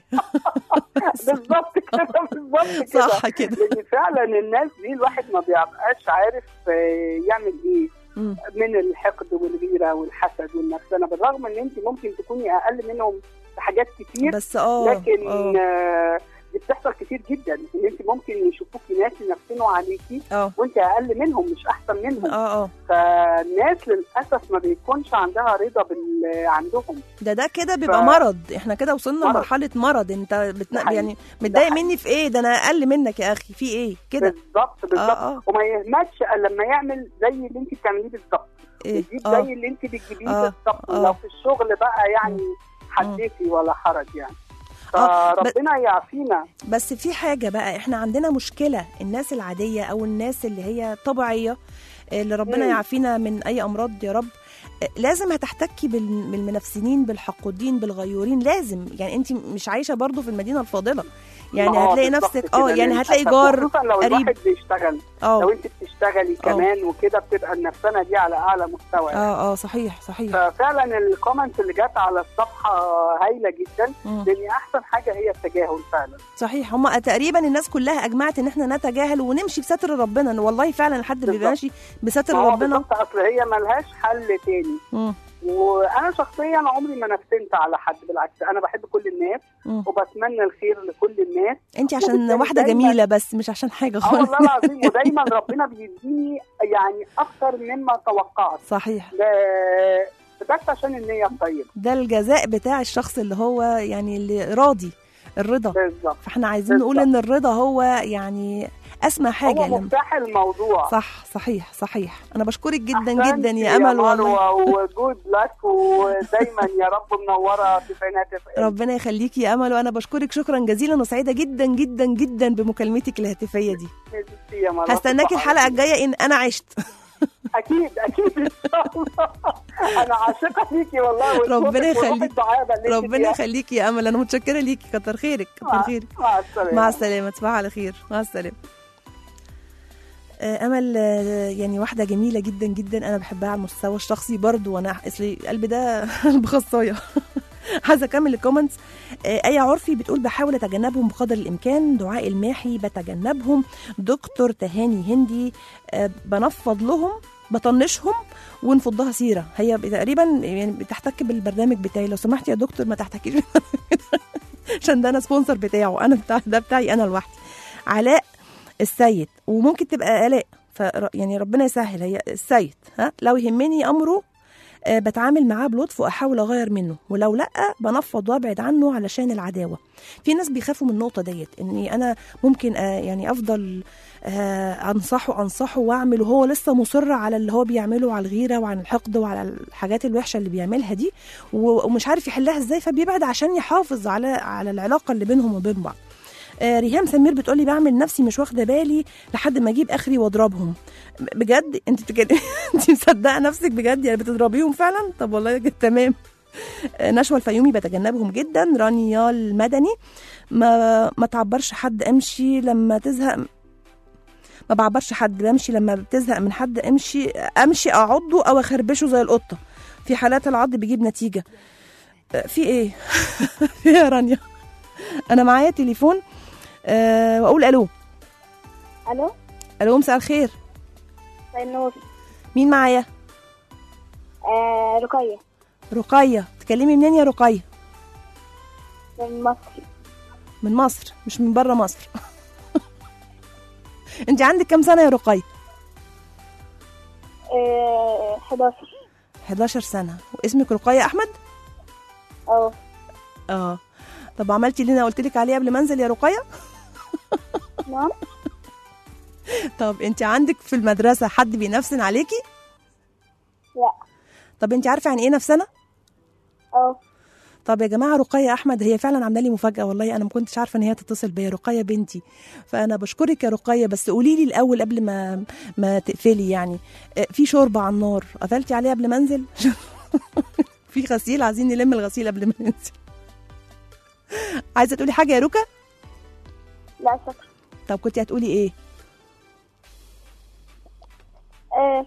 بالظبط كده بالظبط كده صح كده. لان فعلا الناس دي الواحد ما بيبقاش عارف آه، يعمل ايه مم. من الحقد والغيره والحسد والنفسنه بالرغم ان انت ممكن تكوني اقل منهم في حاجات كتير بس اه لكن اه آه، دي بتحصل كتير جدا ان انت ممكن يشوفوكي ناس ينفسنوا عليكي اه وانت اقل منهم مش احسن منهم اه اه فالناس للاسف ما بيكونش عندها رضا بال عندهم ده ده كده بيبقى ف- مرض احنا كده وصلنا مرض. لمرحله مرض انت بتنا... حقيقي. يعني متضايق حقيقي. مني في ايه ده انا اقل منك يا اخي في ايه كده بالظبط بالظبط اه اه وما يهمتش الا لما يعمل زي اللي انت بتعمليه بالظبط ايه يجيب اه زي اللي انت بتجيبيه آه، بالظبط آه. لو في الشغل بقى يعني حدثي ولا حرج يعني آه، فربنا يعافينا بس في حاجه بقى احنا عندنا مشكله الناس العاديه او الناس اللي هي طبيعيه اللي ربنا مم. يعافينا من اي امراض يا رب لازم هتحتكي بال- بالمنافسين بالحقودين بالغيورين لازم يعني انت مش عايشه برضو في المدينه الفاضله يعني ما هو هتلاقي بالظبط نفسك كده اه يعني للأسف. هتلاقي جار وخصوصا لو قريب الواحد بيشتغل لو اه انت بتشتغلي كمان وكده بتبقى النفسنه دي على اعلى مستوى يعني. اه اه صحيح صحيح ففعلا الكومنت اللي جت على الصفحه هايله جدا مم. لان احسن حاجه هي التجاهل فعلا صحيح هم تقريبا الناس كلها اجمعت ان احنا نتجاهل ونمشي بستر ربنا إن والله فعلا الحد بيبقى بالظبط. ماشي بستر ما هو ربنا بالظبط اصل هي ملهاش حل تاني مم. وانا شخصيا عمري ما نفسنت على حد بالعكس انا بحب كل الناس مم. وبتمنى الخير لكل الناس انت عشان وبالتالي واحده دايماً- جميله بس مش عشان حاجه اه خالص والله العظيم ودايما ربنا بيديني يعني اكتر مما توقعت صحيح ده بس عشان النيه الطيبه ده الجزاء بتاع الشخص اللي هو يعني اللي راضي الرضا بالظبط فاحنا عايزين نقول ان الرضا هو يعني اسمى حاجه هو لما مفتاح الموضوع صح صحيح صحيح انا بشكرك جدا أحسنتي جدا يا امل والله مروة وجود لك ودايما يا رب منوره تسعينات اف ام ربنا يخليكي يا امل وانا بشكرك شكرا جزيلا وسعيده جدا جدا جدا بمكالمتك الهاتفيه دي ميرسي يا مروة. هستناكي تصبح الحلقه على الجايه ان انا عشت اكيد اكيد ان شاء الله انا عاشقه فيكي والله وصوتك ربنا وروح يخليك. الدعابة اللي انت ربنا فيها. يخليكي يا امل انا متشكره ليكي كتر خيرك كتر مع- خيرك مع السلامه مع السلامه تصبحي على خير مع السلامه آه، امل آه، يعني واحده جميله جدا جدا انا بحبها على المستوى الشخصي برضو وانا اصلي قلبي ده قلب خصايه عايزه اكمل الكومنتس آه، ايه عرفي بتقول بحاول اتجنبهم بقدر الامكان دعاء الماحي بتجنبهم دكتور تهاني هندي آه، بنفض لهم بطنشهم ونفضها سيره هي تقريبا يعني بتحتك بالبرنامج بتاعي لو سمحت يا دكتور ما تحتكيش عشان ده انا سبونسر بتاعه انا بتاع ده بتاعي انا لوحدي علاء السيد وممكن تبقى الاء ف يعني ربنا يسهل هي السيد ها لو يهمني امره آه، بتعامل معاه بلطف واحاول اغير منه ولو لا بنفض وابعد عنه علشان العداوه في ناس بيخافوا من النقطه ديت اني انا ممكن آه، يعني افضل آه، انصحه انصحه واعمل وهو لسه مصر على اللي هو بيعمله على الغيره وعن الحقد وعلى الحاجات الوحشه اللي بيعملها دي و- ومش عارف يحلها ازاي فبيبعد عشان يحافظ على على العلاقه اللي بينهم وبين بعض آه، ريهام سمير بتقولي بعمل نفسي مش واخده بالي لحد ما اجيب اخري واضربهم بجد انت بتتكلمي انت مصدقه نفسك بجد يعني بتضربيهم فعلا طب والله جد تمام آه، نشوى الفيومي بتجنبهم جدا رانيا المدني ما ما تعبرش حد امشي لما تزهق ما بعبرش حد بمشي لما بتزهق من حد امشي امشي اعضه او اخربشه زي القطه في حالات العض بيجيب نتيجه آه، في ايه في إيه يا رانيا انا معايا تليفون أه واقول الو الو الو مساء الخير مساء النور مين معايا آه رقية رقيه تكلمي منين يا رقيه من مصر من مصر مش من بره مصر انت عندك كام سنه يا رقيه آه 11 11 سنه واسمك رقيه احمد اه اه طب عملتي اللي انا قلت لك عليه قبل ما انزل يا رقيه نعم طب انت عندك في المدرسه حد بينفسن عليكي لا طب انت عارفه يعني ايه نفسنه اه طب يا جماعه رقيه احمد هي فعلا عامله لي مفاجاه والله انا ما كنتش عارفه ان هي تتصل بيا رقيه بنتي فانا بشكرك يا رقيه بس قولي لي الاول قبل ما ما تقفلي يعني اه، في شوربه على النار قفلتي عليها قبل ما انزل في غسيل عايزين نلم الغسيل قبل ما ننزل عايزه تقولي حاجه يا ركا لا شكرا طب كنت هتقولي ايه آه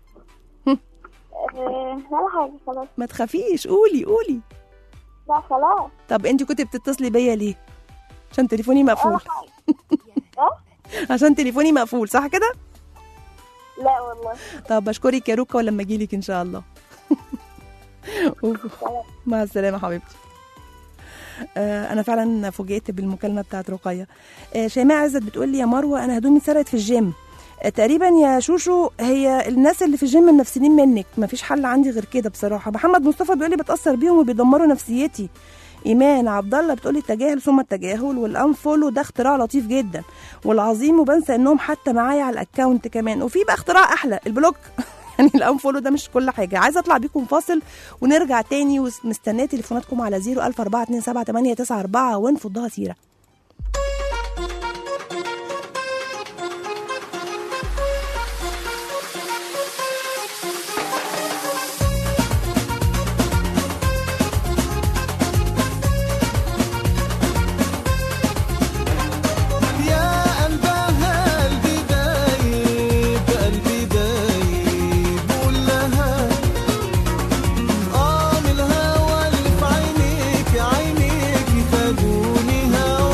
آه ولا حاجة خلاص ما تخافيش قولي قولي لا خلاص طب انت كنت بتتصلي بيا ليه عشان تليفوني مقفول عشان تليفوني مقفول صح كده لا والله طب بشكرك يا روكا ولما اجيلك ان شاء الله مع السلامه حبيبتي آه، انا فعلا فوجئت بالمكالمه بتاعت رقيه آه، شيماء عزت بتقول لي يا مروه انا هدومي اتسرقت في الجيم آه، تقريبا يا شوشو هي الناس اللي في الجيم منفسنين منك مفيش حل عندي غير كده بصراحه محمد مصطفى بيقول لي بتاثر بيهم وبيدمروا نفسيتي ايمان عبد الله بتقول لي التجاهل ثم التجاهل والانفولو ده اختراع لطيف جدا والعظيم وبنسى انهم حتى معايا على الاكونت كمان وفي بقى اختراع احلى البلوك يعني الانفولو ده مش كل حاجه عايزه اطلع بيكم فاصل ونرجع تاني ومستنيه تليفوناتكم على 004278994 ونفضها سيره يا قلبها قلبي دايب قلبي دايب قول لها اه من الهوى اللي في عينيك عينيك خدوني هوا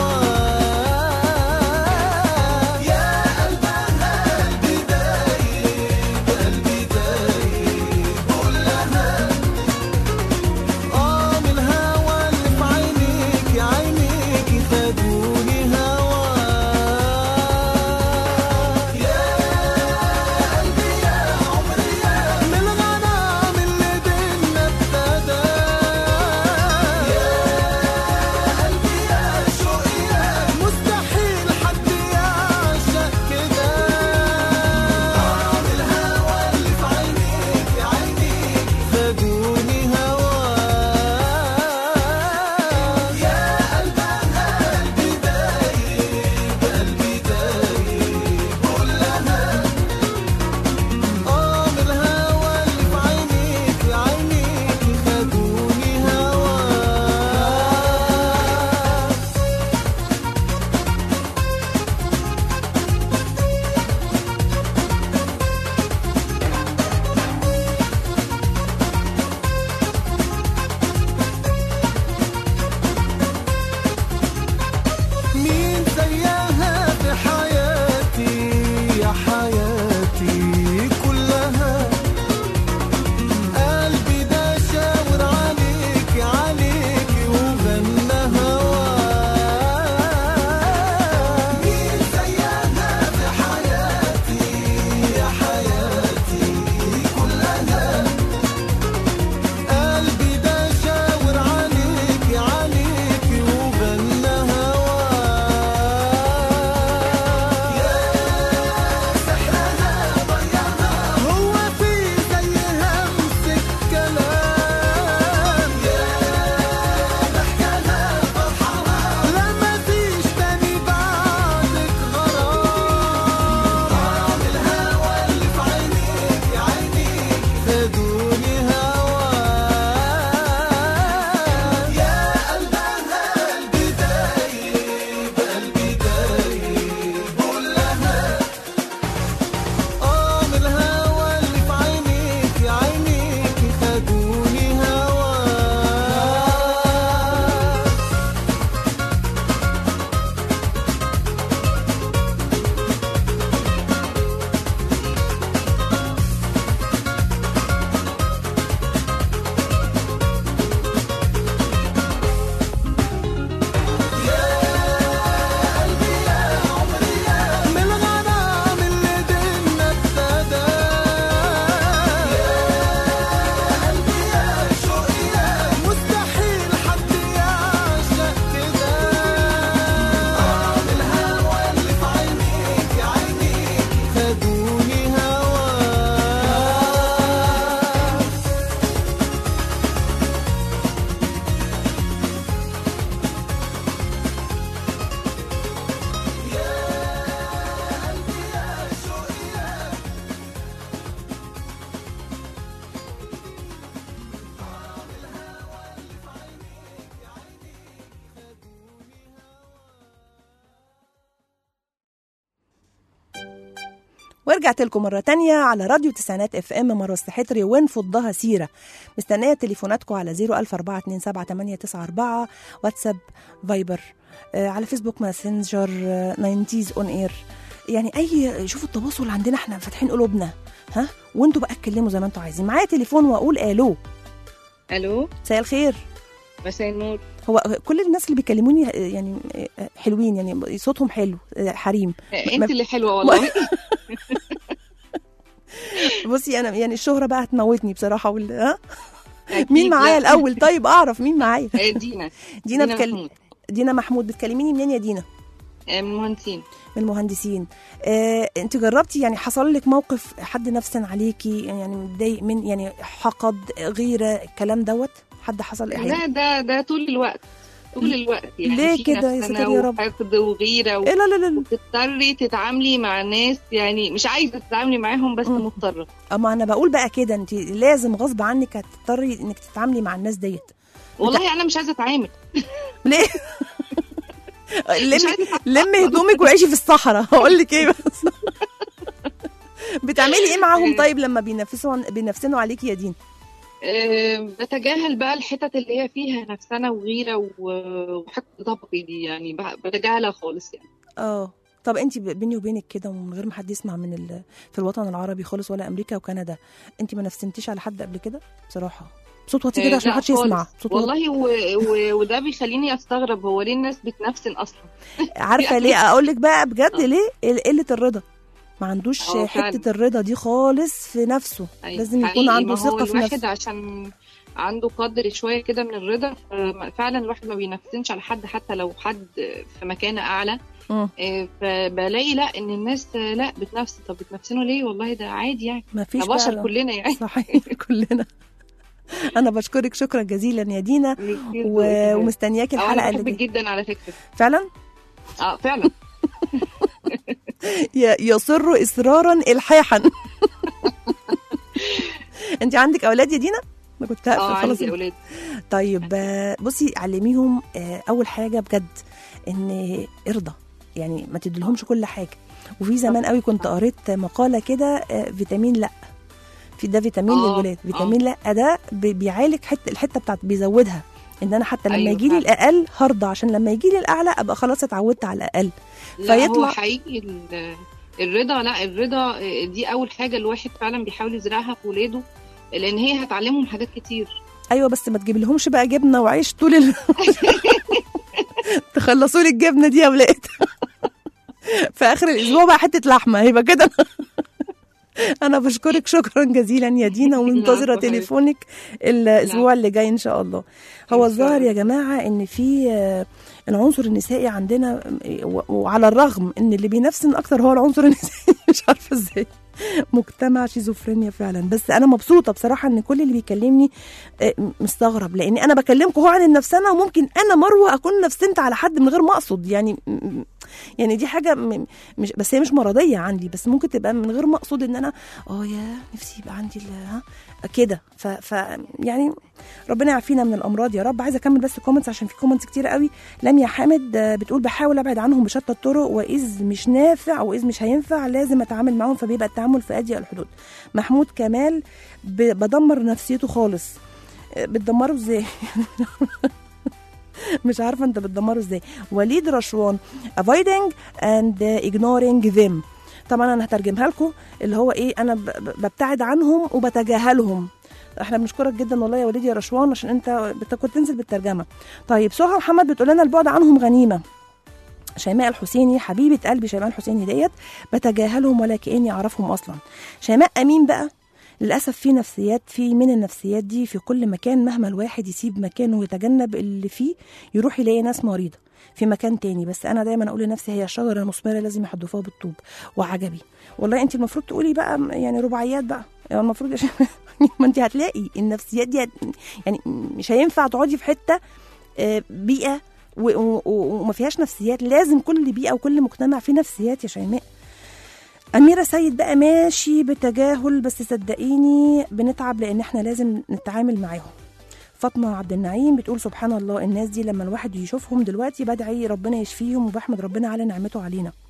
ورجعت لكم مرة تانية على راديو تسعينات اف ام مروة السحتري ونفضها سيرة مستنية تليفوناتكم على 004278994 واتساب فايبر آه على فيسبوك ماسنجر 90 اون اير يعني اي شوفوا التواصل عندنا احنا فاتحين قلوبنا ها وانتوا بقى اتكلموا زي ما انتوا عايزين معايا تليفون واقول الو الو مساء الخير مساء النور هو كل الناس اللي بيكلموني آه، يعني آه، حلوين يعني صوتهم حلو آه، حريم انت اللي حلوه والله بصي انا يعني الشهره بقى هتموتني بصراحه وال... ها أكيد مين معايا لا. الاول طيب اعرف مين معايا آه، دينا دينا دينا بتكلم محمود. دينا محمود بتكلميني منين يا دينا آه، من المهندسين من المهندسين آه، انت جربتي يعني حصل لك موقف حد نفسا عليكي يعني متضايق من يعني حقد غيره الكلام دوت حد حصل لا ده ده طول الوقت طول الوقت يعني ليه في كده يا نفسنا ساتر يا رب؟ وحقد وغيره و... إيه لا لا لا لا. وتضطري تتعاملي مع ناس يعني مش عايزه تتعاملي معاهم بس مضطره اما انا بقول بقى كده انت لازم غصب عنك هتضطري انك تتعاملي مع الناس ديت والله انا مش عايزه اتعامل ليه لم لم هدومك وعيشي في الصحراء هقول لك ايه بس بتعملي ايه معاهم طيب لما بينفسوا بينفسنوا عليكي يا دين أه بتجاهل بقى الحتت اللي هي فيها نفسنا وغيره و- وحقد طبقي دي يعني ب- بتجاهلها خالص يعني اه طب انت بيني وبينك كده ومن غير ما حد يسمع من ال... في الوطن العربي خالص ولا امريكا وكندا انت ما نفسنتيش على حد قبل كده بصراحه بصوت واطي كده آه، عشان لا محدش يسمع خالص. صوت واطي. والله و... و... وده بيخليني استغرب هو ليه الناس بتنفسن اصلا عارفه ليه اقول لك بقى بجد ليه ال- قله الرضا ما عندوش اه، فعلا. حته الرضا دي خالص في نفسه أيوة، لازم يكون حقيقي. عنده ما هو ثقه في الواحد نفسه عشان عنده قدر شويه كده من الرضا فعلا الواحد ما بينفسنش على حد حتى لو حد في مكانه اعلى مم. آه، فبلاقي لا ان الناس آه، لا بتنفس طب بتنفسنوا ليه والله ده عادي يعني ما فيش احنا بشر بقى- كلنا يعني صحيح كلنا انا بشكرك شكرا جزيلا يا دينا و... ومستنياكي اه الحلقه انا اللي بحبك جايه جدا على فكره فعلا اه فعلا ي- يصر اصرارا الحاحا انت عندك اولاد يا دينا ما كنت هقفل اه خلاص عندي اولاد طيب آه، بصي علميهم آه، اول حاجه بجد ان ارضى يعني ما تديلهمش كل حاجه وفي زمان قوي كنت قريت مقاله كده آه، فيتامين لا في ده فيتامين آه، للولاد فيتامين لا ده بي- بيعالج حته الحته بتاعت بيزودها ان انا حتى لما أيوة يجي لي فعلا. الاقل هرضى عشان لما يجي لي الاعلى ابقى خلاص اتعودت على الاقل لا هو حقيقي ال- الرضا لا الرضا آه، دي اول حاجه الواحد فعلا بيحاول يزرعها في ولاده لان هي هتعلمهم حاجات كتير ايوه بس ما تجيب لهمش بقى جبنه وعيش طول ال... تخلصوا لي الجبنه دي يا ولاد في اخر الاسبوع بقى حته لحمه هيبقى كده انا بشكرك شكرا جزيلا يا دينا ومنتظره العفو حبيبتي. تليفونك الاسبوع اللي جاي ان شاء الله هو الظاهر يا جماعه ان في آه، العنصر النسائي عندنا آه، و- وعلى الرغم ان اللي بينفسن اكتر هو العنصر النسائي مش عارفه ازاي مجتمع شيزوفرينيا فعلا بس انا مبسوطه بصراحه ان كل اللي بيكلمني آه، مستغرب لان انا بكلمكم هو عن النفسنه وممكن انا مروه اكون نفسنت على حد من غير ما اقصد يعني م- يعني دي حاجه م- مش بس هي مش مرضيه عندي بس ممكن تبقى من غير ما اقصد ان انا اه يا نفسي يبقى عندي ال- ها كده ف, ف يعني ربنا يعافينا من الامراض يا رب عايزه اكمل بس كومنتس عشان في كومنتس كتير قوي لميا حامد آه، بتقول بحاول ابعد عنهم بشتى الطرق واذ مش نافع واذ مش هينفع لازم اتعامل معاهم فبيبقى التعامل في اضيق الحدود محمود كمال ب- بدمر نفسيته خالص آه، بتدمره ازاي مش عارفه انت بتدمره ازاي وليد رشوان avoiding and ignoring them طبعا انا هترجمها لكم اللي هو ايه انا ب- ب- ببتعد عنهم وبتجاهلهم احنا بنشكرك جدا والله يا وليد يا رشوان عشان انت بت- كنت تنزل بالترجمه طيب سهى محمد بتقول لنا البعد عنهم غنيمه شيماء الحسيني حبيبه قلبي شيماء الحسيني ديت بتجاهلهم ولا كاني اعرفهم اصلا شيماء امين بقى للاسف في نفسيات في من النفسيات دي في كل مكان مهما الواحد يسيب مكانه ويتجنب اللي فيه يروح يلاقي ناس مريضه في مكان تاني بس انا دايما اقول لنفسي هي الشجره المثمره لازم يحدفوها بالطوب وعجبي والله انت المفروض تقولي بقى يعني رباعيات بقى يعني المفروض عشان ما انت هتلاقي النفسيات دي هت- يعني مش هينفع تقعدي في حته آه، بيئه و- و- و- وما فيهاش نفسيات لازم كل بيئه وكل مجتمع فيه نفسيات يا شيماء أميرة سيد بقى ماشي بتجاهل بس صدقيني بنتعب لأن احنا لازم نتعامل معاهم فاطمة عبد النعيم بتقول سبحان الله الناس دي لما الواحد يشوفهم دلوقتي بدعي ربنا يشفيهم وبحمد ربنا على نعمته علينا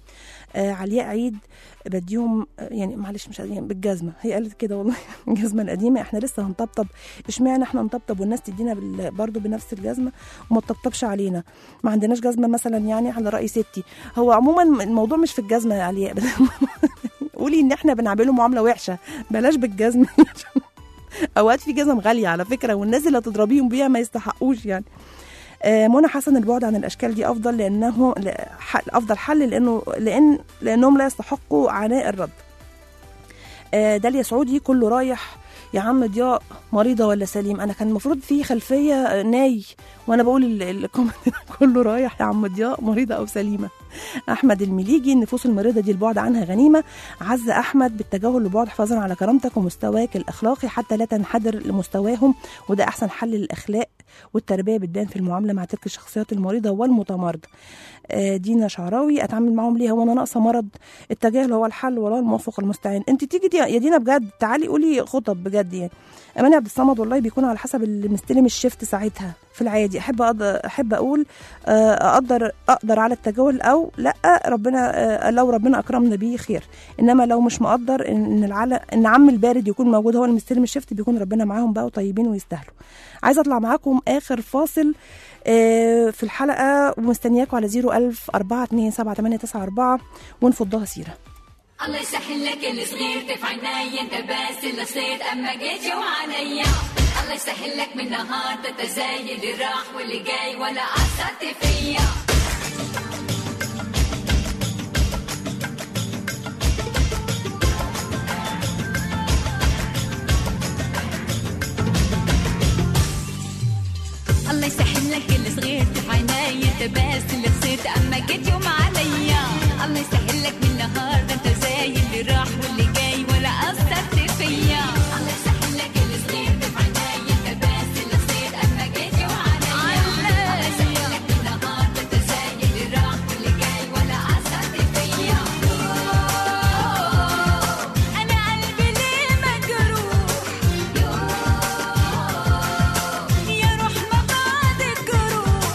آه علياء عيد بديهم آه، يعني معلش مش يعني بالجزمه هي قالت كده والله الجزمه القديمه احنا لسه هنطبطب اشمعنى احنا نطبطب والناس تدينا بال... برضه بنفس الجزمه وما تطبطبش علينا ما عندناش جزمه مثلا يعني على راي ستي هو عموما الموضوع مش في الجزمه يا علياء قولي ان احنا بنعمله معامله وحشه بلاش بالجزمه اوقات في جزم غاليه على فكره والناس اللي هتضربيهم بيها ما يستحقوش يعني آه، منى حسن البعد عن الاشكال دي افضل لانه ل- ح- افضل حل لانه لان لانهم لا يستحقوا عناء الرد آه، داليا سعودي كله رايح يا عم ضياء مريضه ولا سليم انا كان المفروض في خلفيه آه، ناي وانا بقول ال- الكومنت ده كله رايح يا عم ضياء مريضه او سليمه احمد المليجي النفوس المريضه دي البعد عنها غنيمه عز احمد بالتجاهل لبعد حفاظا على كرامتك ومستواك الاخلاقي حتى لا تنحدر لمستواهم وده احسن حل للاخلاق والتربيه بتبان في المعامله مع تلك الشخصيات المريضه والمتمرده آه، دينا شعراوي اتعامل معاهم ليه هو انا ناقصه مرض التجاهل هو الحل والله الموفق المستعان انت تيجي دي يا دينا بجد تعالي قولي خطب بجد يعني اماني عبد الصمد والله بيكون على حسب اللي مستلم الشيفت ساعتها في العادي احب أقدر احب اقول آه، اقدر اقدر على التجاهل او لا ربنا آه، لو ربنا اكرمنا بيه خير انما لو مش مقدر ان إن العل... ان عم البارد يكون موجود هو اللي مستلم الشيفت بيكون ربنا معاهم بقى وطيبين ويستاهلوا عايزه اطلع معاكم اخر فاصل آه، في الحلقه ومستنياكم على 01000 427 ونفضها سيره الله يسهل لك الصغير تفع عيني انت بس اللي صيد اما جيت يوم عليا الله يسهل لك من نهار تتزايد اللي راح واللي جاي ولا اثرت فيا الله يسهل لك الصغير تفع عيني انت بس اللي خسرت اما جيت يوم عليا الله يسهل لك من النهار ده انت زي اللي راح واللي جاي ولا اثرت فيا الله يسهل لك الصغير تفع عيني انت بس اللي خسرت اما جيت يوم عليا الله يسهل لك من النهار ده انت زي اللي راح واللي جاي ولا اثرت فيا انا قلبي ليه مجروح يا روح ما بعدك جروح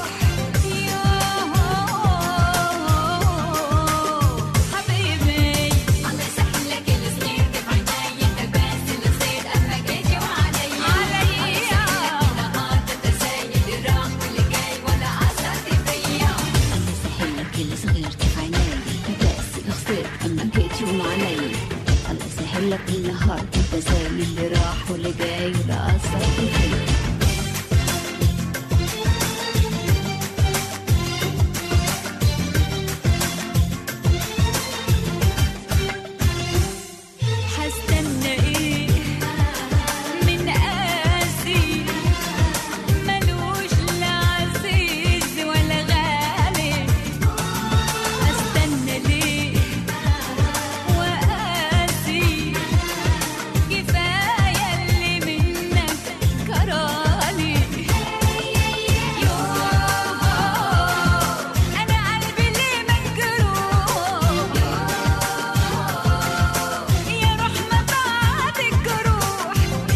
حبيبي الله يسهل لك الصغير تفع عيني انت بس اللي صيد اما جيت يوم عليا عليا نهار تتزايد اللي راح واللي جاي ولا اثرت فيا الله يسهل لك الصغير تفع عيني بس اللي خسرت اما جيت يوم علي الله يسهل لك النهار انت زي اللي راح واللي جاي ولا اثر فيا حستنى ايه من قاسي ملوش لا عزيز ولا غالي استنى ليه وقاسي كفايه اللي منك كرالي انا قلبي ليه مجروح يا روح ما بعدك جروح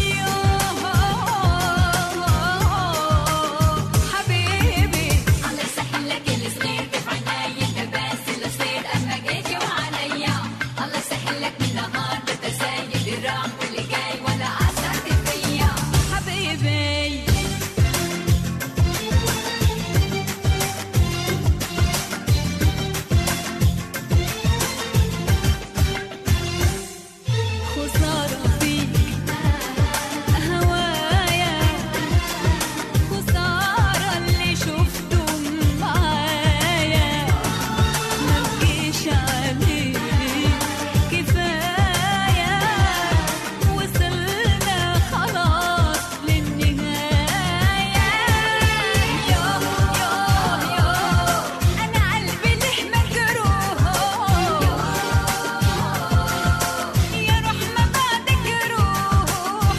حبيبي الله يسهل لك الصغير تفع عيني انت بس اللي صيد اما جيت يوم عليا الله يسهل لك من نهار تتزايد اللي راح واللي جاي ولا اثرت فيا حبيبي خسارة فيك هوايا خسارة اللي شفته معايا ما تجيش عليك كفاية وصلنا خلاص للنهاية يوم يوم يوم أنا قلبي ليه مجروح يا روح ما بعدك روح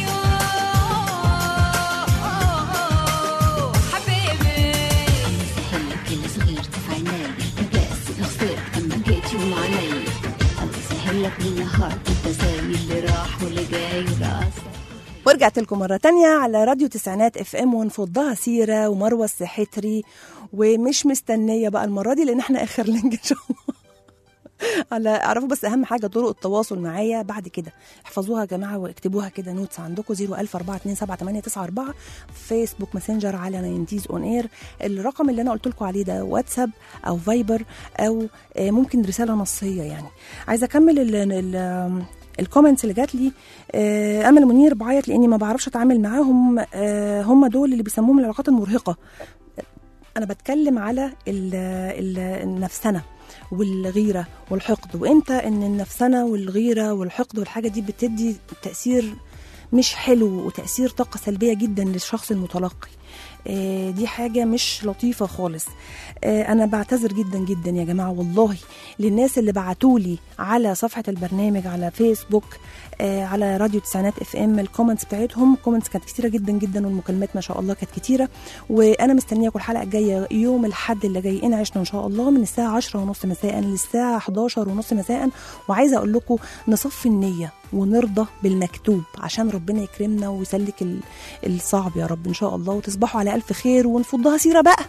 يوه حبيبي يسهل لك الصغير تفع عيني بس اللي خسرت اما جيت يوم علي الله يسهل لك النهار انت زي اللي راح واللي جاي ولا اثر ورجعت لكم مرة تانية على راديو تسعينات اف ام ونفضها سيرة ومروة السحتري ومش مستنية بقى المرة دي لأن احنا آخر لينك إن شاء الله على اعرفوا بس اهم حاجه طرق التواصل معايا بعد كده احفظوها يا جماعه واكتبوها كده نوتس عندكم 010427894 فيسبوك ماسنجر على ناينتيز اون اير الرقم اللي انا قلت لكم عليه ده واتساب او فايبر او آه، ممكن رساله نصيه يعني عايزه اكمل ال ال الكومنتس اللي جات لي آه، امل منير بعيط لاني ما بعرفش اتعامل معاهم آه، هم دول اللي بيسموهم العلاقات المرهقه انا بتكلم على ال- ال- النفسنه والغيره والحقد وامتى ان النفسنه والغيره والحقد والحاجه دي بتدي تاثير مش حلو وتاثير طاقه سلبيه جدا للشخص المتلقي آه، دي حاجه مش لطيفه خالص آه، انا بعتذر جدا جدا يا جماعه والله للناس اللي بعتولي على صفحه البرنامج على فيسبوك آه، على راديو تسعينات اف ام الكومنتس بتاعتهم الكومنتس كانت كتيره جدا جدا والمكالمات ما شاء الله كانت كتيره وانا مستنياكم الحلقه الجايه يوم الاحد اللي جاي ان عشنا ان شاء الله من الساعه 10 ونص مساء للساعه 11 ونص مساء وعايزه اقول لكم نصفي النيه ونرضى بالمكتوب عشان ربنا يكرمنا ويسلك ال- الصعب يا رب ان شاء الله وتصبحوا على الف خير ونفضها سيره بقى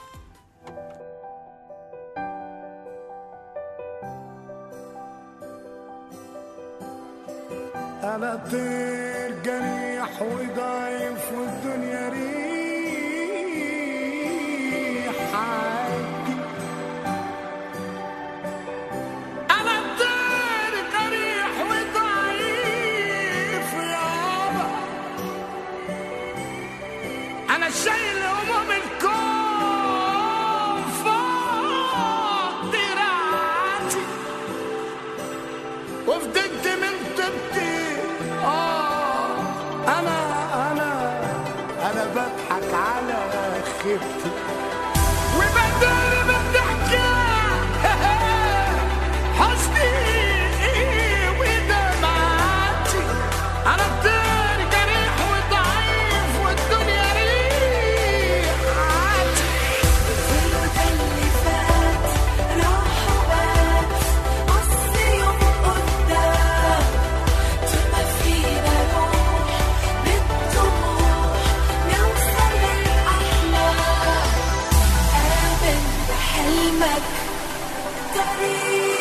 انا طير جريح وضعيف والدنيا ريح عادي انا طير جريح وضعيف يابا انا شايل هموم الكون فوق دراعاتي وفضلت من طبتي اه انا انا انا بضحك على خيبتي وبداري بالضحكة حزني ودمعاتي انا طير جريح وضعيف والدنيا ريحاتي الوجه اللي فات راح وبات بص يوم قدام طول ما فينا روح بالطموح نوصل للأحلام آمن بحلمك طريق